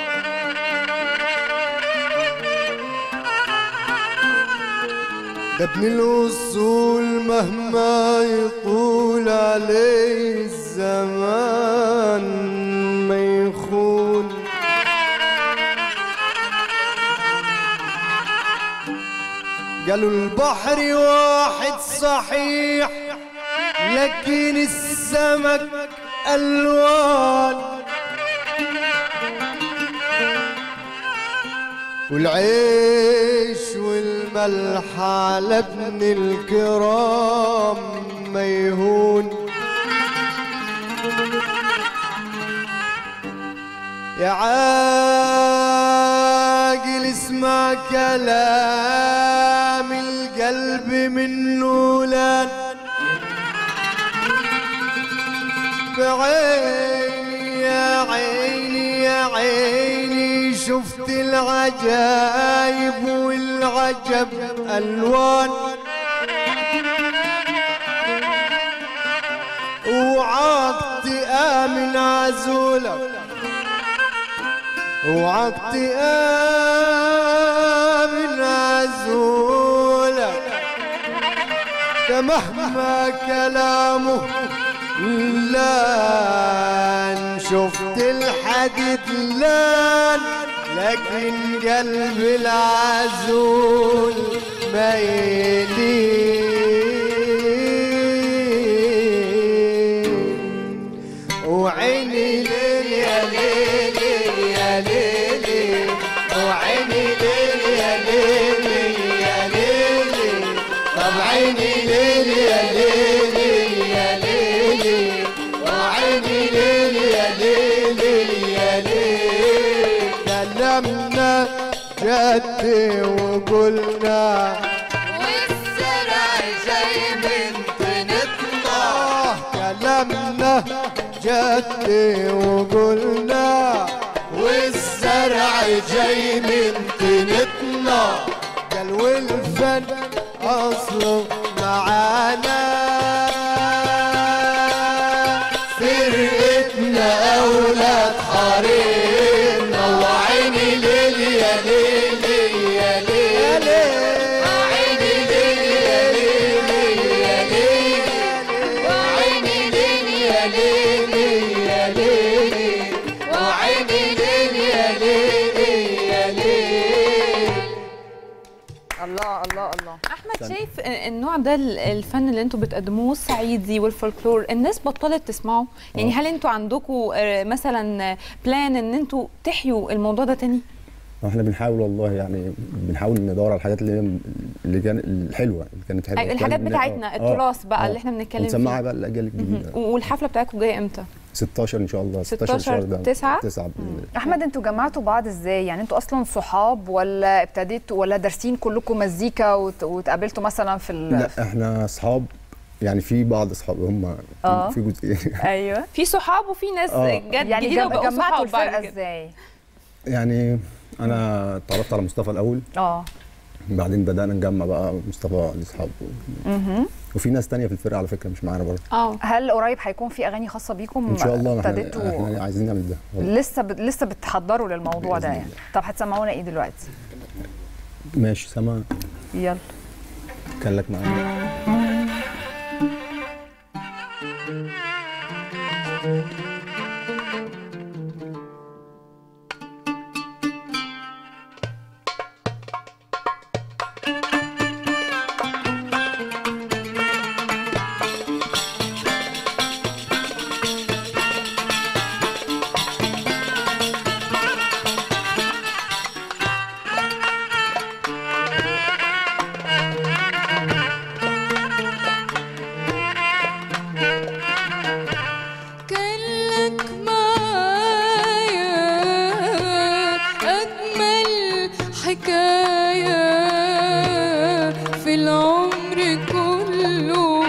ده ابن الاصول مهما يطول عليه الزمان ما يخون قالوا البحر واحد صحيح لكن السمك الوان والعيش والملح على ابن الكرام ما يهون يا عاقل اسمع كلام القلب منه لان بعيني يا عيني يا عيني شفت العجايب والعجب الوان وعاك تآمن عزولك وعاك تآمن عزولك ده مهما كلامه لان شفت الحديد لان لكن قلب العزول ما يلين وعيني ليل يا ليل يا ليل وعيني ليل يا ليل يا ليل طب عيني ليل يا ليل يا ليل وعيني ليل يا ليل يا ليل كلمنا جد وقلنا والزرع جاي من طينتنا كلامنا جد وقلنا والزرع جاي من طينتنا قال والفن اصله معانا فرقتنا اولاد حريمنا وعيني ليل يا ليل يا ليل عيني ليل يا ليل يا ليل وعيني ليل يا ليل يا ليل وعيني ليل يا ليل يا ليل الله الله الله احمد شايف النوع ده ال- الفن اللي انتوا بتقدموه الصعيدي والفولكلور الناس بطلت تسمعه يعني هل انتوا عندكم مثلا بلان ان انتوا تحيوا الموضوع ده تاني احنا بنحاول والله يعني بنحاول ندور على الحاجات اللي هي اللي كان الحلوه اللي كانت حلوه أيوة، الحاجات كان- بتاعتنا آه، التراث بقى آه. اللي احنا بنتكلم ونسمعها فيه بقى للاجيال الجديده مهم. والحفله بتاعتكم جايه امتى 16 ان شاء الله 16 شهر ده تسعة؟ 9 احمد انتوا جمعتوا بعض ازاي يعني انتوا اصلا صحاب ولا ابتديتوا ولا دارسين كلكم مزيكا وت- واتقابلتوا مثلا في ال... لا احنا اصحاب يعني في بعض اصحاب هم آه. في جزئين ايوه في صحاب وفي ناس آه. جت يعني جديده جم- وبقوا جمعتوا صحاب بعد الفرقه كده ازاي يعني انا اتعرفت على مصطفى الاول اه بعدين بدانا نجمع بقى مصطفى لاصحابه وفي ناس تانية في الفرقه على فكره مش معانا برضه اه هل قريب هيكون في اغاني خاصه بيكم ان شاء الله ما احنا, ابتديتوا احنا عايزين نعمل ده والله. لسه ب... لسه بتحضروا للموضوع ده بإذن يعني الله. طب هتسمعونا ايه دلوقتي ماشي سما يلا كان لك معانا كان لك معايا أجمل حكاية في العمر كله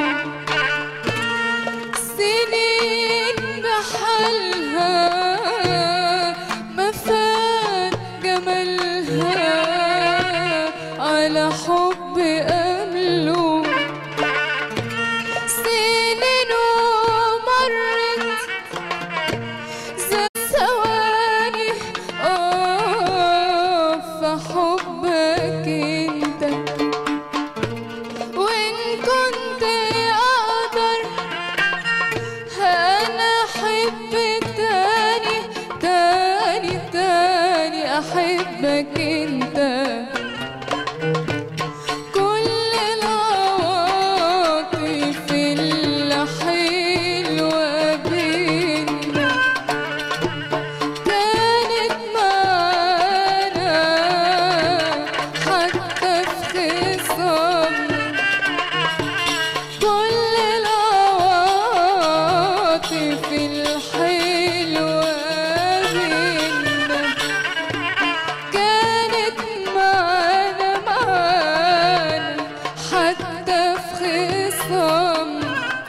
سنين بحالها ما فات جمالها على حب أمله أحبك أنت كل العواطف الحلوة بينا كانت معانا حتى في خصامنا كل العواطف الحلوة بينا كانت معانا معانا حتى في خصامنا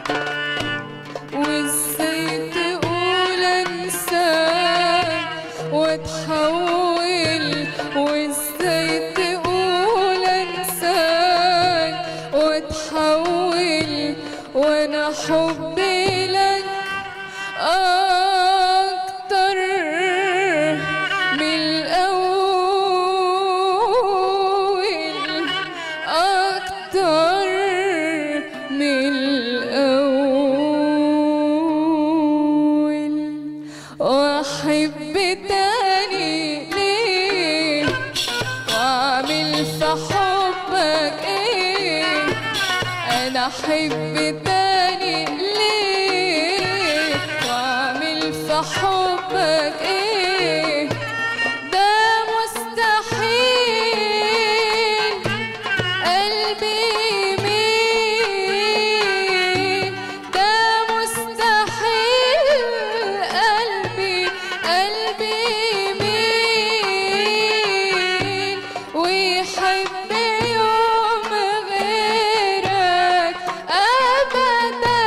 وازاي تقول انساك واتحول وازاي تقول انساك واتحول وانا حبي لك اكتر من الاول اكتر من الاول واحب تاني ليه واعمل في حبك ايه انا احب تاني ليه واعمل في حبك ايه ده مستحيل قلبي يميل ده مستحيل قلبي قلبي يميل ويحب يوم غيرك أبدا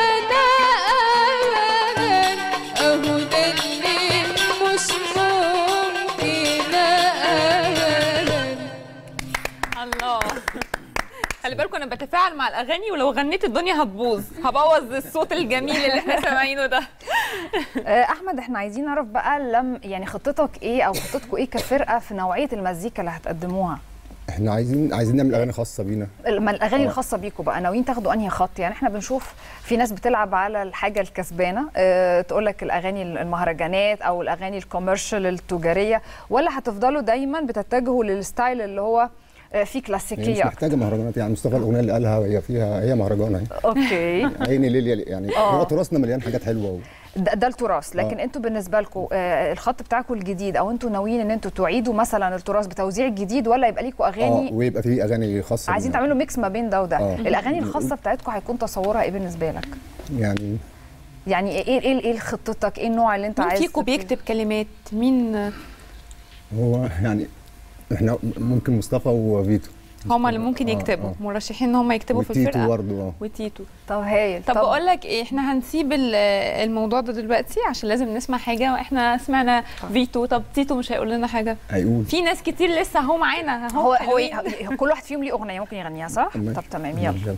أبدا أهو ده اللي مش ممكن أبدا الله خلي بالكم انا بتفاعل مع الاغاني ولو غنيت الدنيا هتبوظ هبوظ الصوت الجميل اللي احنا سامعينه ده آه، احمد احنا عايزين نعرف بقى لم يعني خطتك ايه او خطتكم ايه كفرقه في نوعيه المزيكا اللي هتقدموها احنا عايزين عايزين نعمل اغاني خاصه بينا الم- الاغاني آه. الخاصه بيكم بقى ناويين تاخدوا انهي خط يعني احنا بنشوف في ناس بتلعب على الحاجه الكسبانه اه تقول لك الاغاني المهرجانات او الاغاني الكوميرشال التجاريه ولا هتفضلوا دايما بتتجهوا للستايل اللي هو آه، فيه هي مش كلاسيكيه أكتر؟ محتاجه مهرجانات يعني مصطفى الاغنيه اللي قالها هي فيها هي مهرجان اهي اوكي عيني ليليا يعني آه. هو تراثنا مليان حاجات حلوه و... ده, ده التراث لكن آه. انتوا بالنسبه لكم آه الخط بتاعكم الجديد او انتوا ناويين ان انتوا تعيدوا مثلا التراث بتوزيع الجديد ولا يبقى ليكم اه اغاني ويبقى في اغاني خاصه عايزين بينا. تعملوا ميكس ما بين ده وده آه. الاغاني الخاصه بتاعتكم هيكون تصورها ايه بالنسبه لك يعني يعني ايه ايه ايه خطتك ايه النوع اللي انت مين عايز فيكم تبتدي؟ بيكتب كلمات مين هو يعني احنا ممكن مصطفى وفيتو هما اللي ممكن آه، يكتبوا آه. مرشحين ان هم يكتبوا في وتيتو الفرقه برضه اه وتيتو طب هايل طب بقول لك ايه احنا هنسيب ال- الموضوع ده دلوقتي عشان لازم نسمع حاجه واحنا سمعنا فيتو طب تيتو مش هيقول لنا حاجه هيقول في ناس كتير لسه اهو معانا اهو هو هو حلوين. إيه- كل واحد فيهم ليه اغنيه ممكن يغنيها صح؟ تمام. طب تمام يلا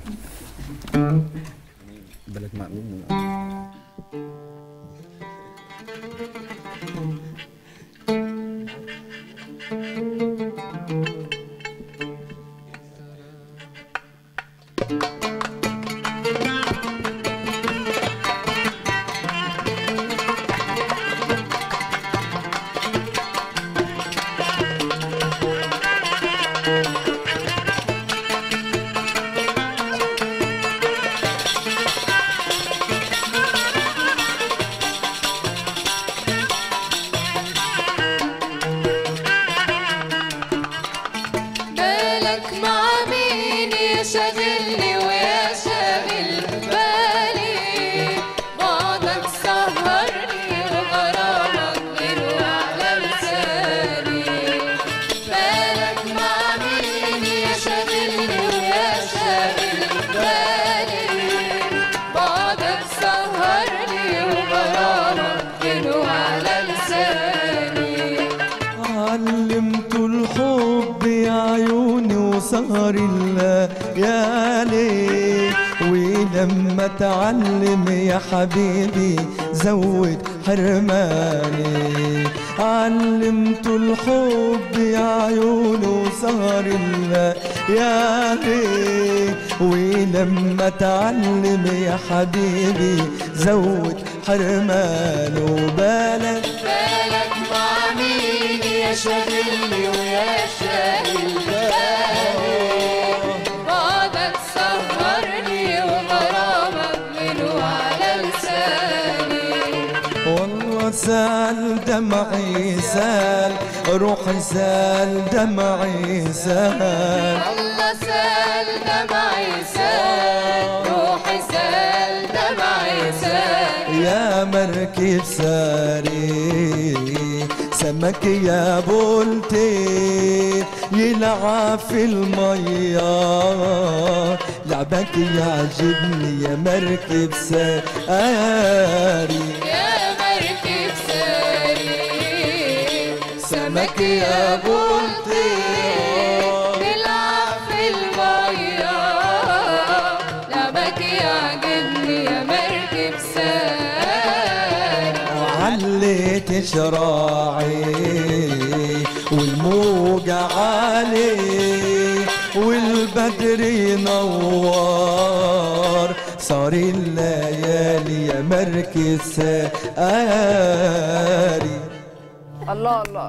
بلد مأمون بالك مع مين يشغلني ويا شاغل بالي بعدك سهرني وغرامك غير على لساني بالك مع مين يشغلني ويا شاغل بالي بعدك سهرني وغرامك غير على لساني علمت الحب يا عيوني وسهر الليالي ولما اتعلم يا حبيبي زود حرماني علمت الحب يا عيوني وسهر الليالي ولما اتعلم يا حبيبي زود حرماني وبالك بالك مع مين يا شاغلني ويا شاغل بالي بعدك سهرني وغرامك منه على لساني والله سال دمعي سال روحي سال دمعي سال الله سال دمعي سال روحي سال دمعي سال يا مركب ساري سمك يا بولتي يلعب في المية لعبك يعجبني يا مركب ساري يا مركب ساري سمك يا بولتي نلعب في المية لعبك يعجبني يا مركب ساري عليت شراعي والموج عالي والبدر ينور صار الليالي يا مركز ساري الله الله الله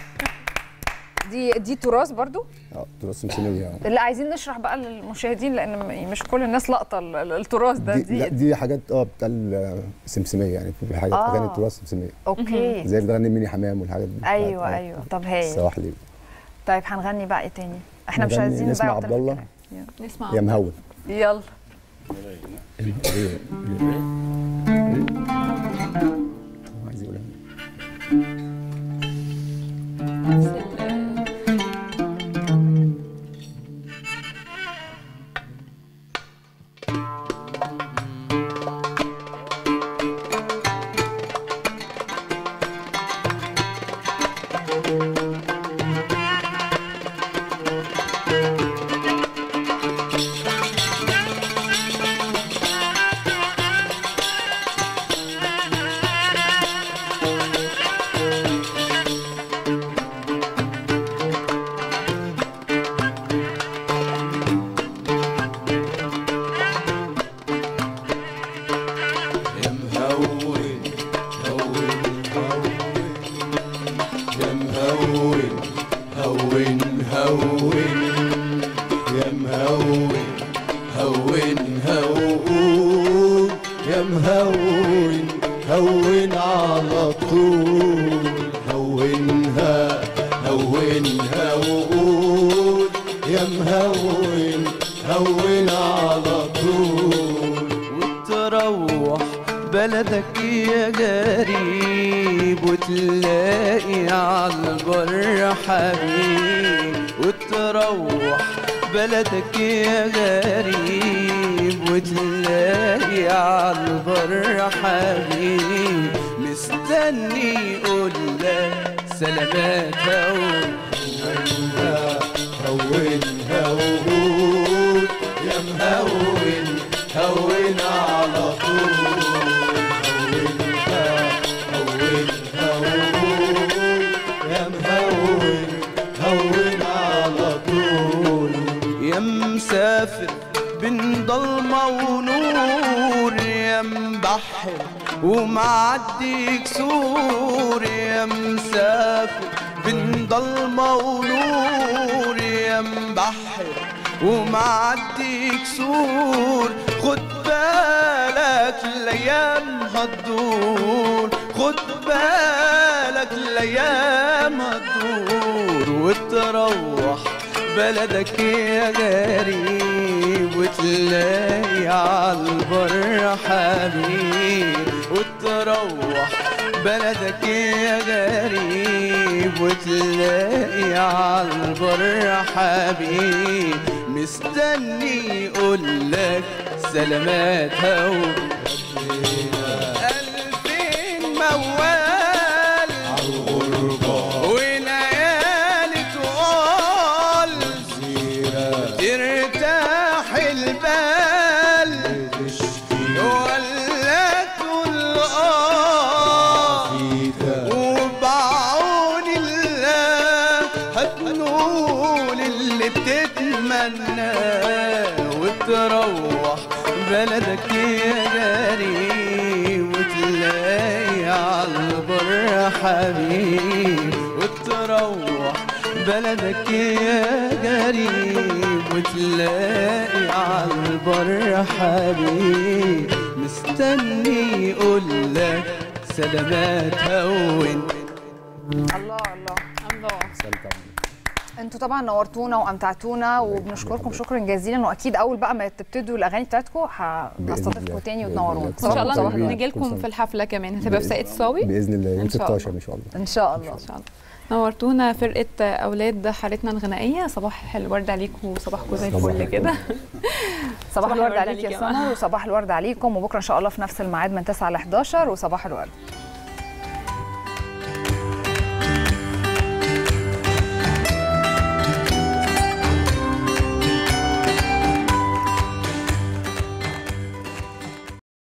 دي دي تراث برضو اه تراث سمسميه اه اللي عايزين نشرح بقى للمشاهدين لان م- مش كل الناس لقطه ال- ال- التراث ده دي, لا دي دي حاجات اه بتاع السمسميه يعني في حاجات آه. اغاني تراث سمسميه اوكي زي اللي بتغني ميني حمام والحاجات دي ايوه بتاعت- آه، ايوه طب هاي السواحلي طيب هنغني بقى ايه تاني احنا مش نغني عايزين نسمع نضيع عبد وقتنا في الله الكلام. نسمع يا مهون يلا عايز يقولها يا مهون هون هون يا مهون هون هون يا مهون هون هون يا مهون هون على طول هونها هون هون يا مهون هون على طول وتروح بلدك يا غريب وتلاقي عالبر حبيب وتروح بلدك يا غريب وتلاقي عالبر حبيب مستني يقول لك سلامات هون هون هون يا مهون هون على طول هونها هون هون يا مهون هون على طول يا مسافر بين ضلمة ونور يا مبحر ومعدي كسور يا مسافر بين ضلمة ونور يا مبحر ومعدي كسور خد بالك الايام هتدور خد بالك الايام هتدور وتروح بلدك يا غريب وتلاقي عالبر حبيب وتروح بلدك يا غريب وتلاقي عالبر حبيب مستني يقول لك سلامات هو ألفين موال وليالي تقول ترتاح البال ولا تقول آه وبعون الله هتنول اللي بتتمناه وتروح بلدك يا غريب وتلاقي عالبر حبيب وتروح بلدك يا قريب وتلاقي عالبر حبيب مستني يقول لك سلامات هون الله الله الله انتوا طبعا نورتونا وامتعتونا وبنشكركم شكرا جزيلا واكيد اول بقى ما تبتدوا الاغاني بتاعتكم ه- بإذن هستضيفكم الله. تاني بإذن وتنورونا الله. ان شاء صباح الله الخير. نجي كل لكم سنة. في الحفله كمان هتبقى في ساقية صاوي باذن الله يوم إن شاء 16 الله. ان شاء الله ان شاء الله ان شاء الله نورتونا فرقة أولاد حارتنا الغنائية صباح الورد عليكم وصباحكم زي صباح الفل الفل. كده صباح الورد الورد عليك يا عليك يا سمر وصباح الورد عليكم وبكره ان شاء الله في نفس الميعاد من 9 ل 11 وصباح الورد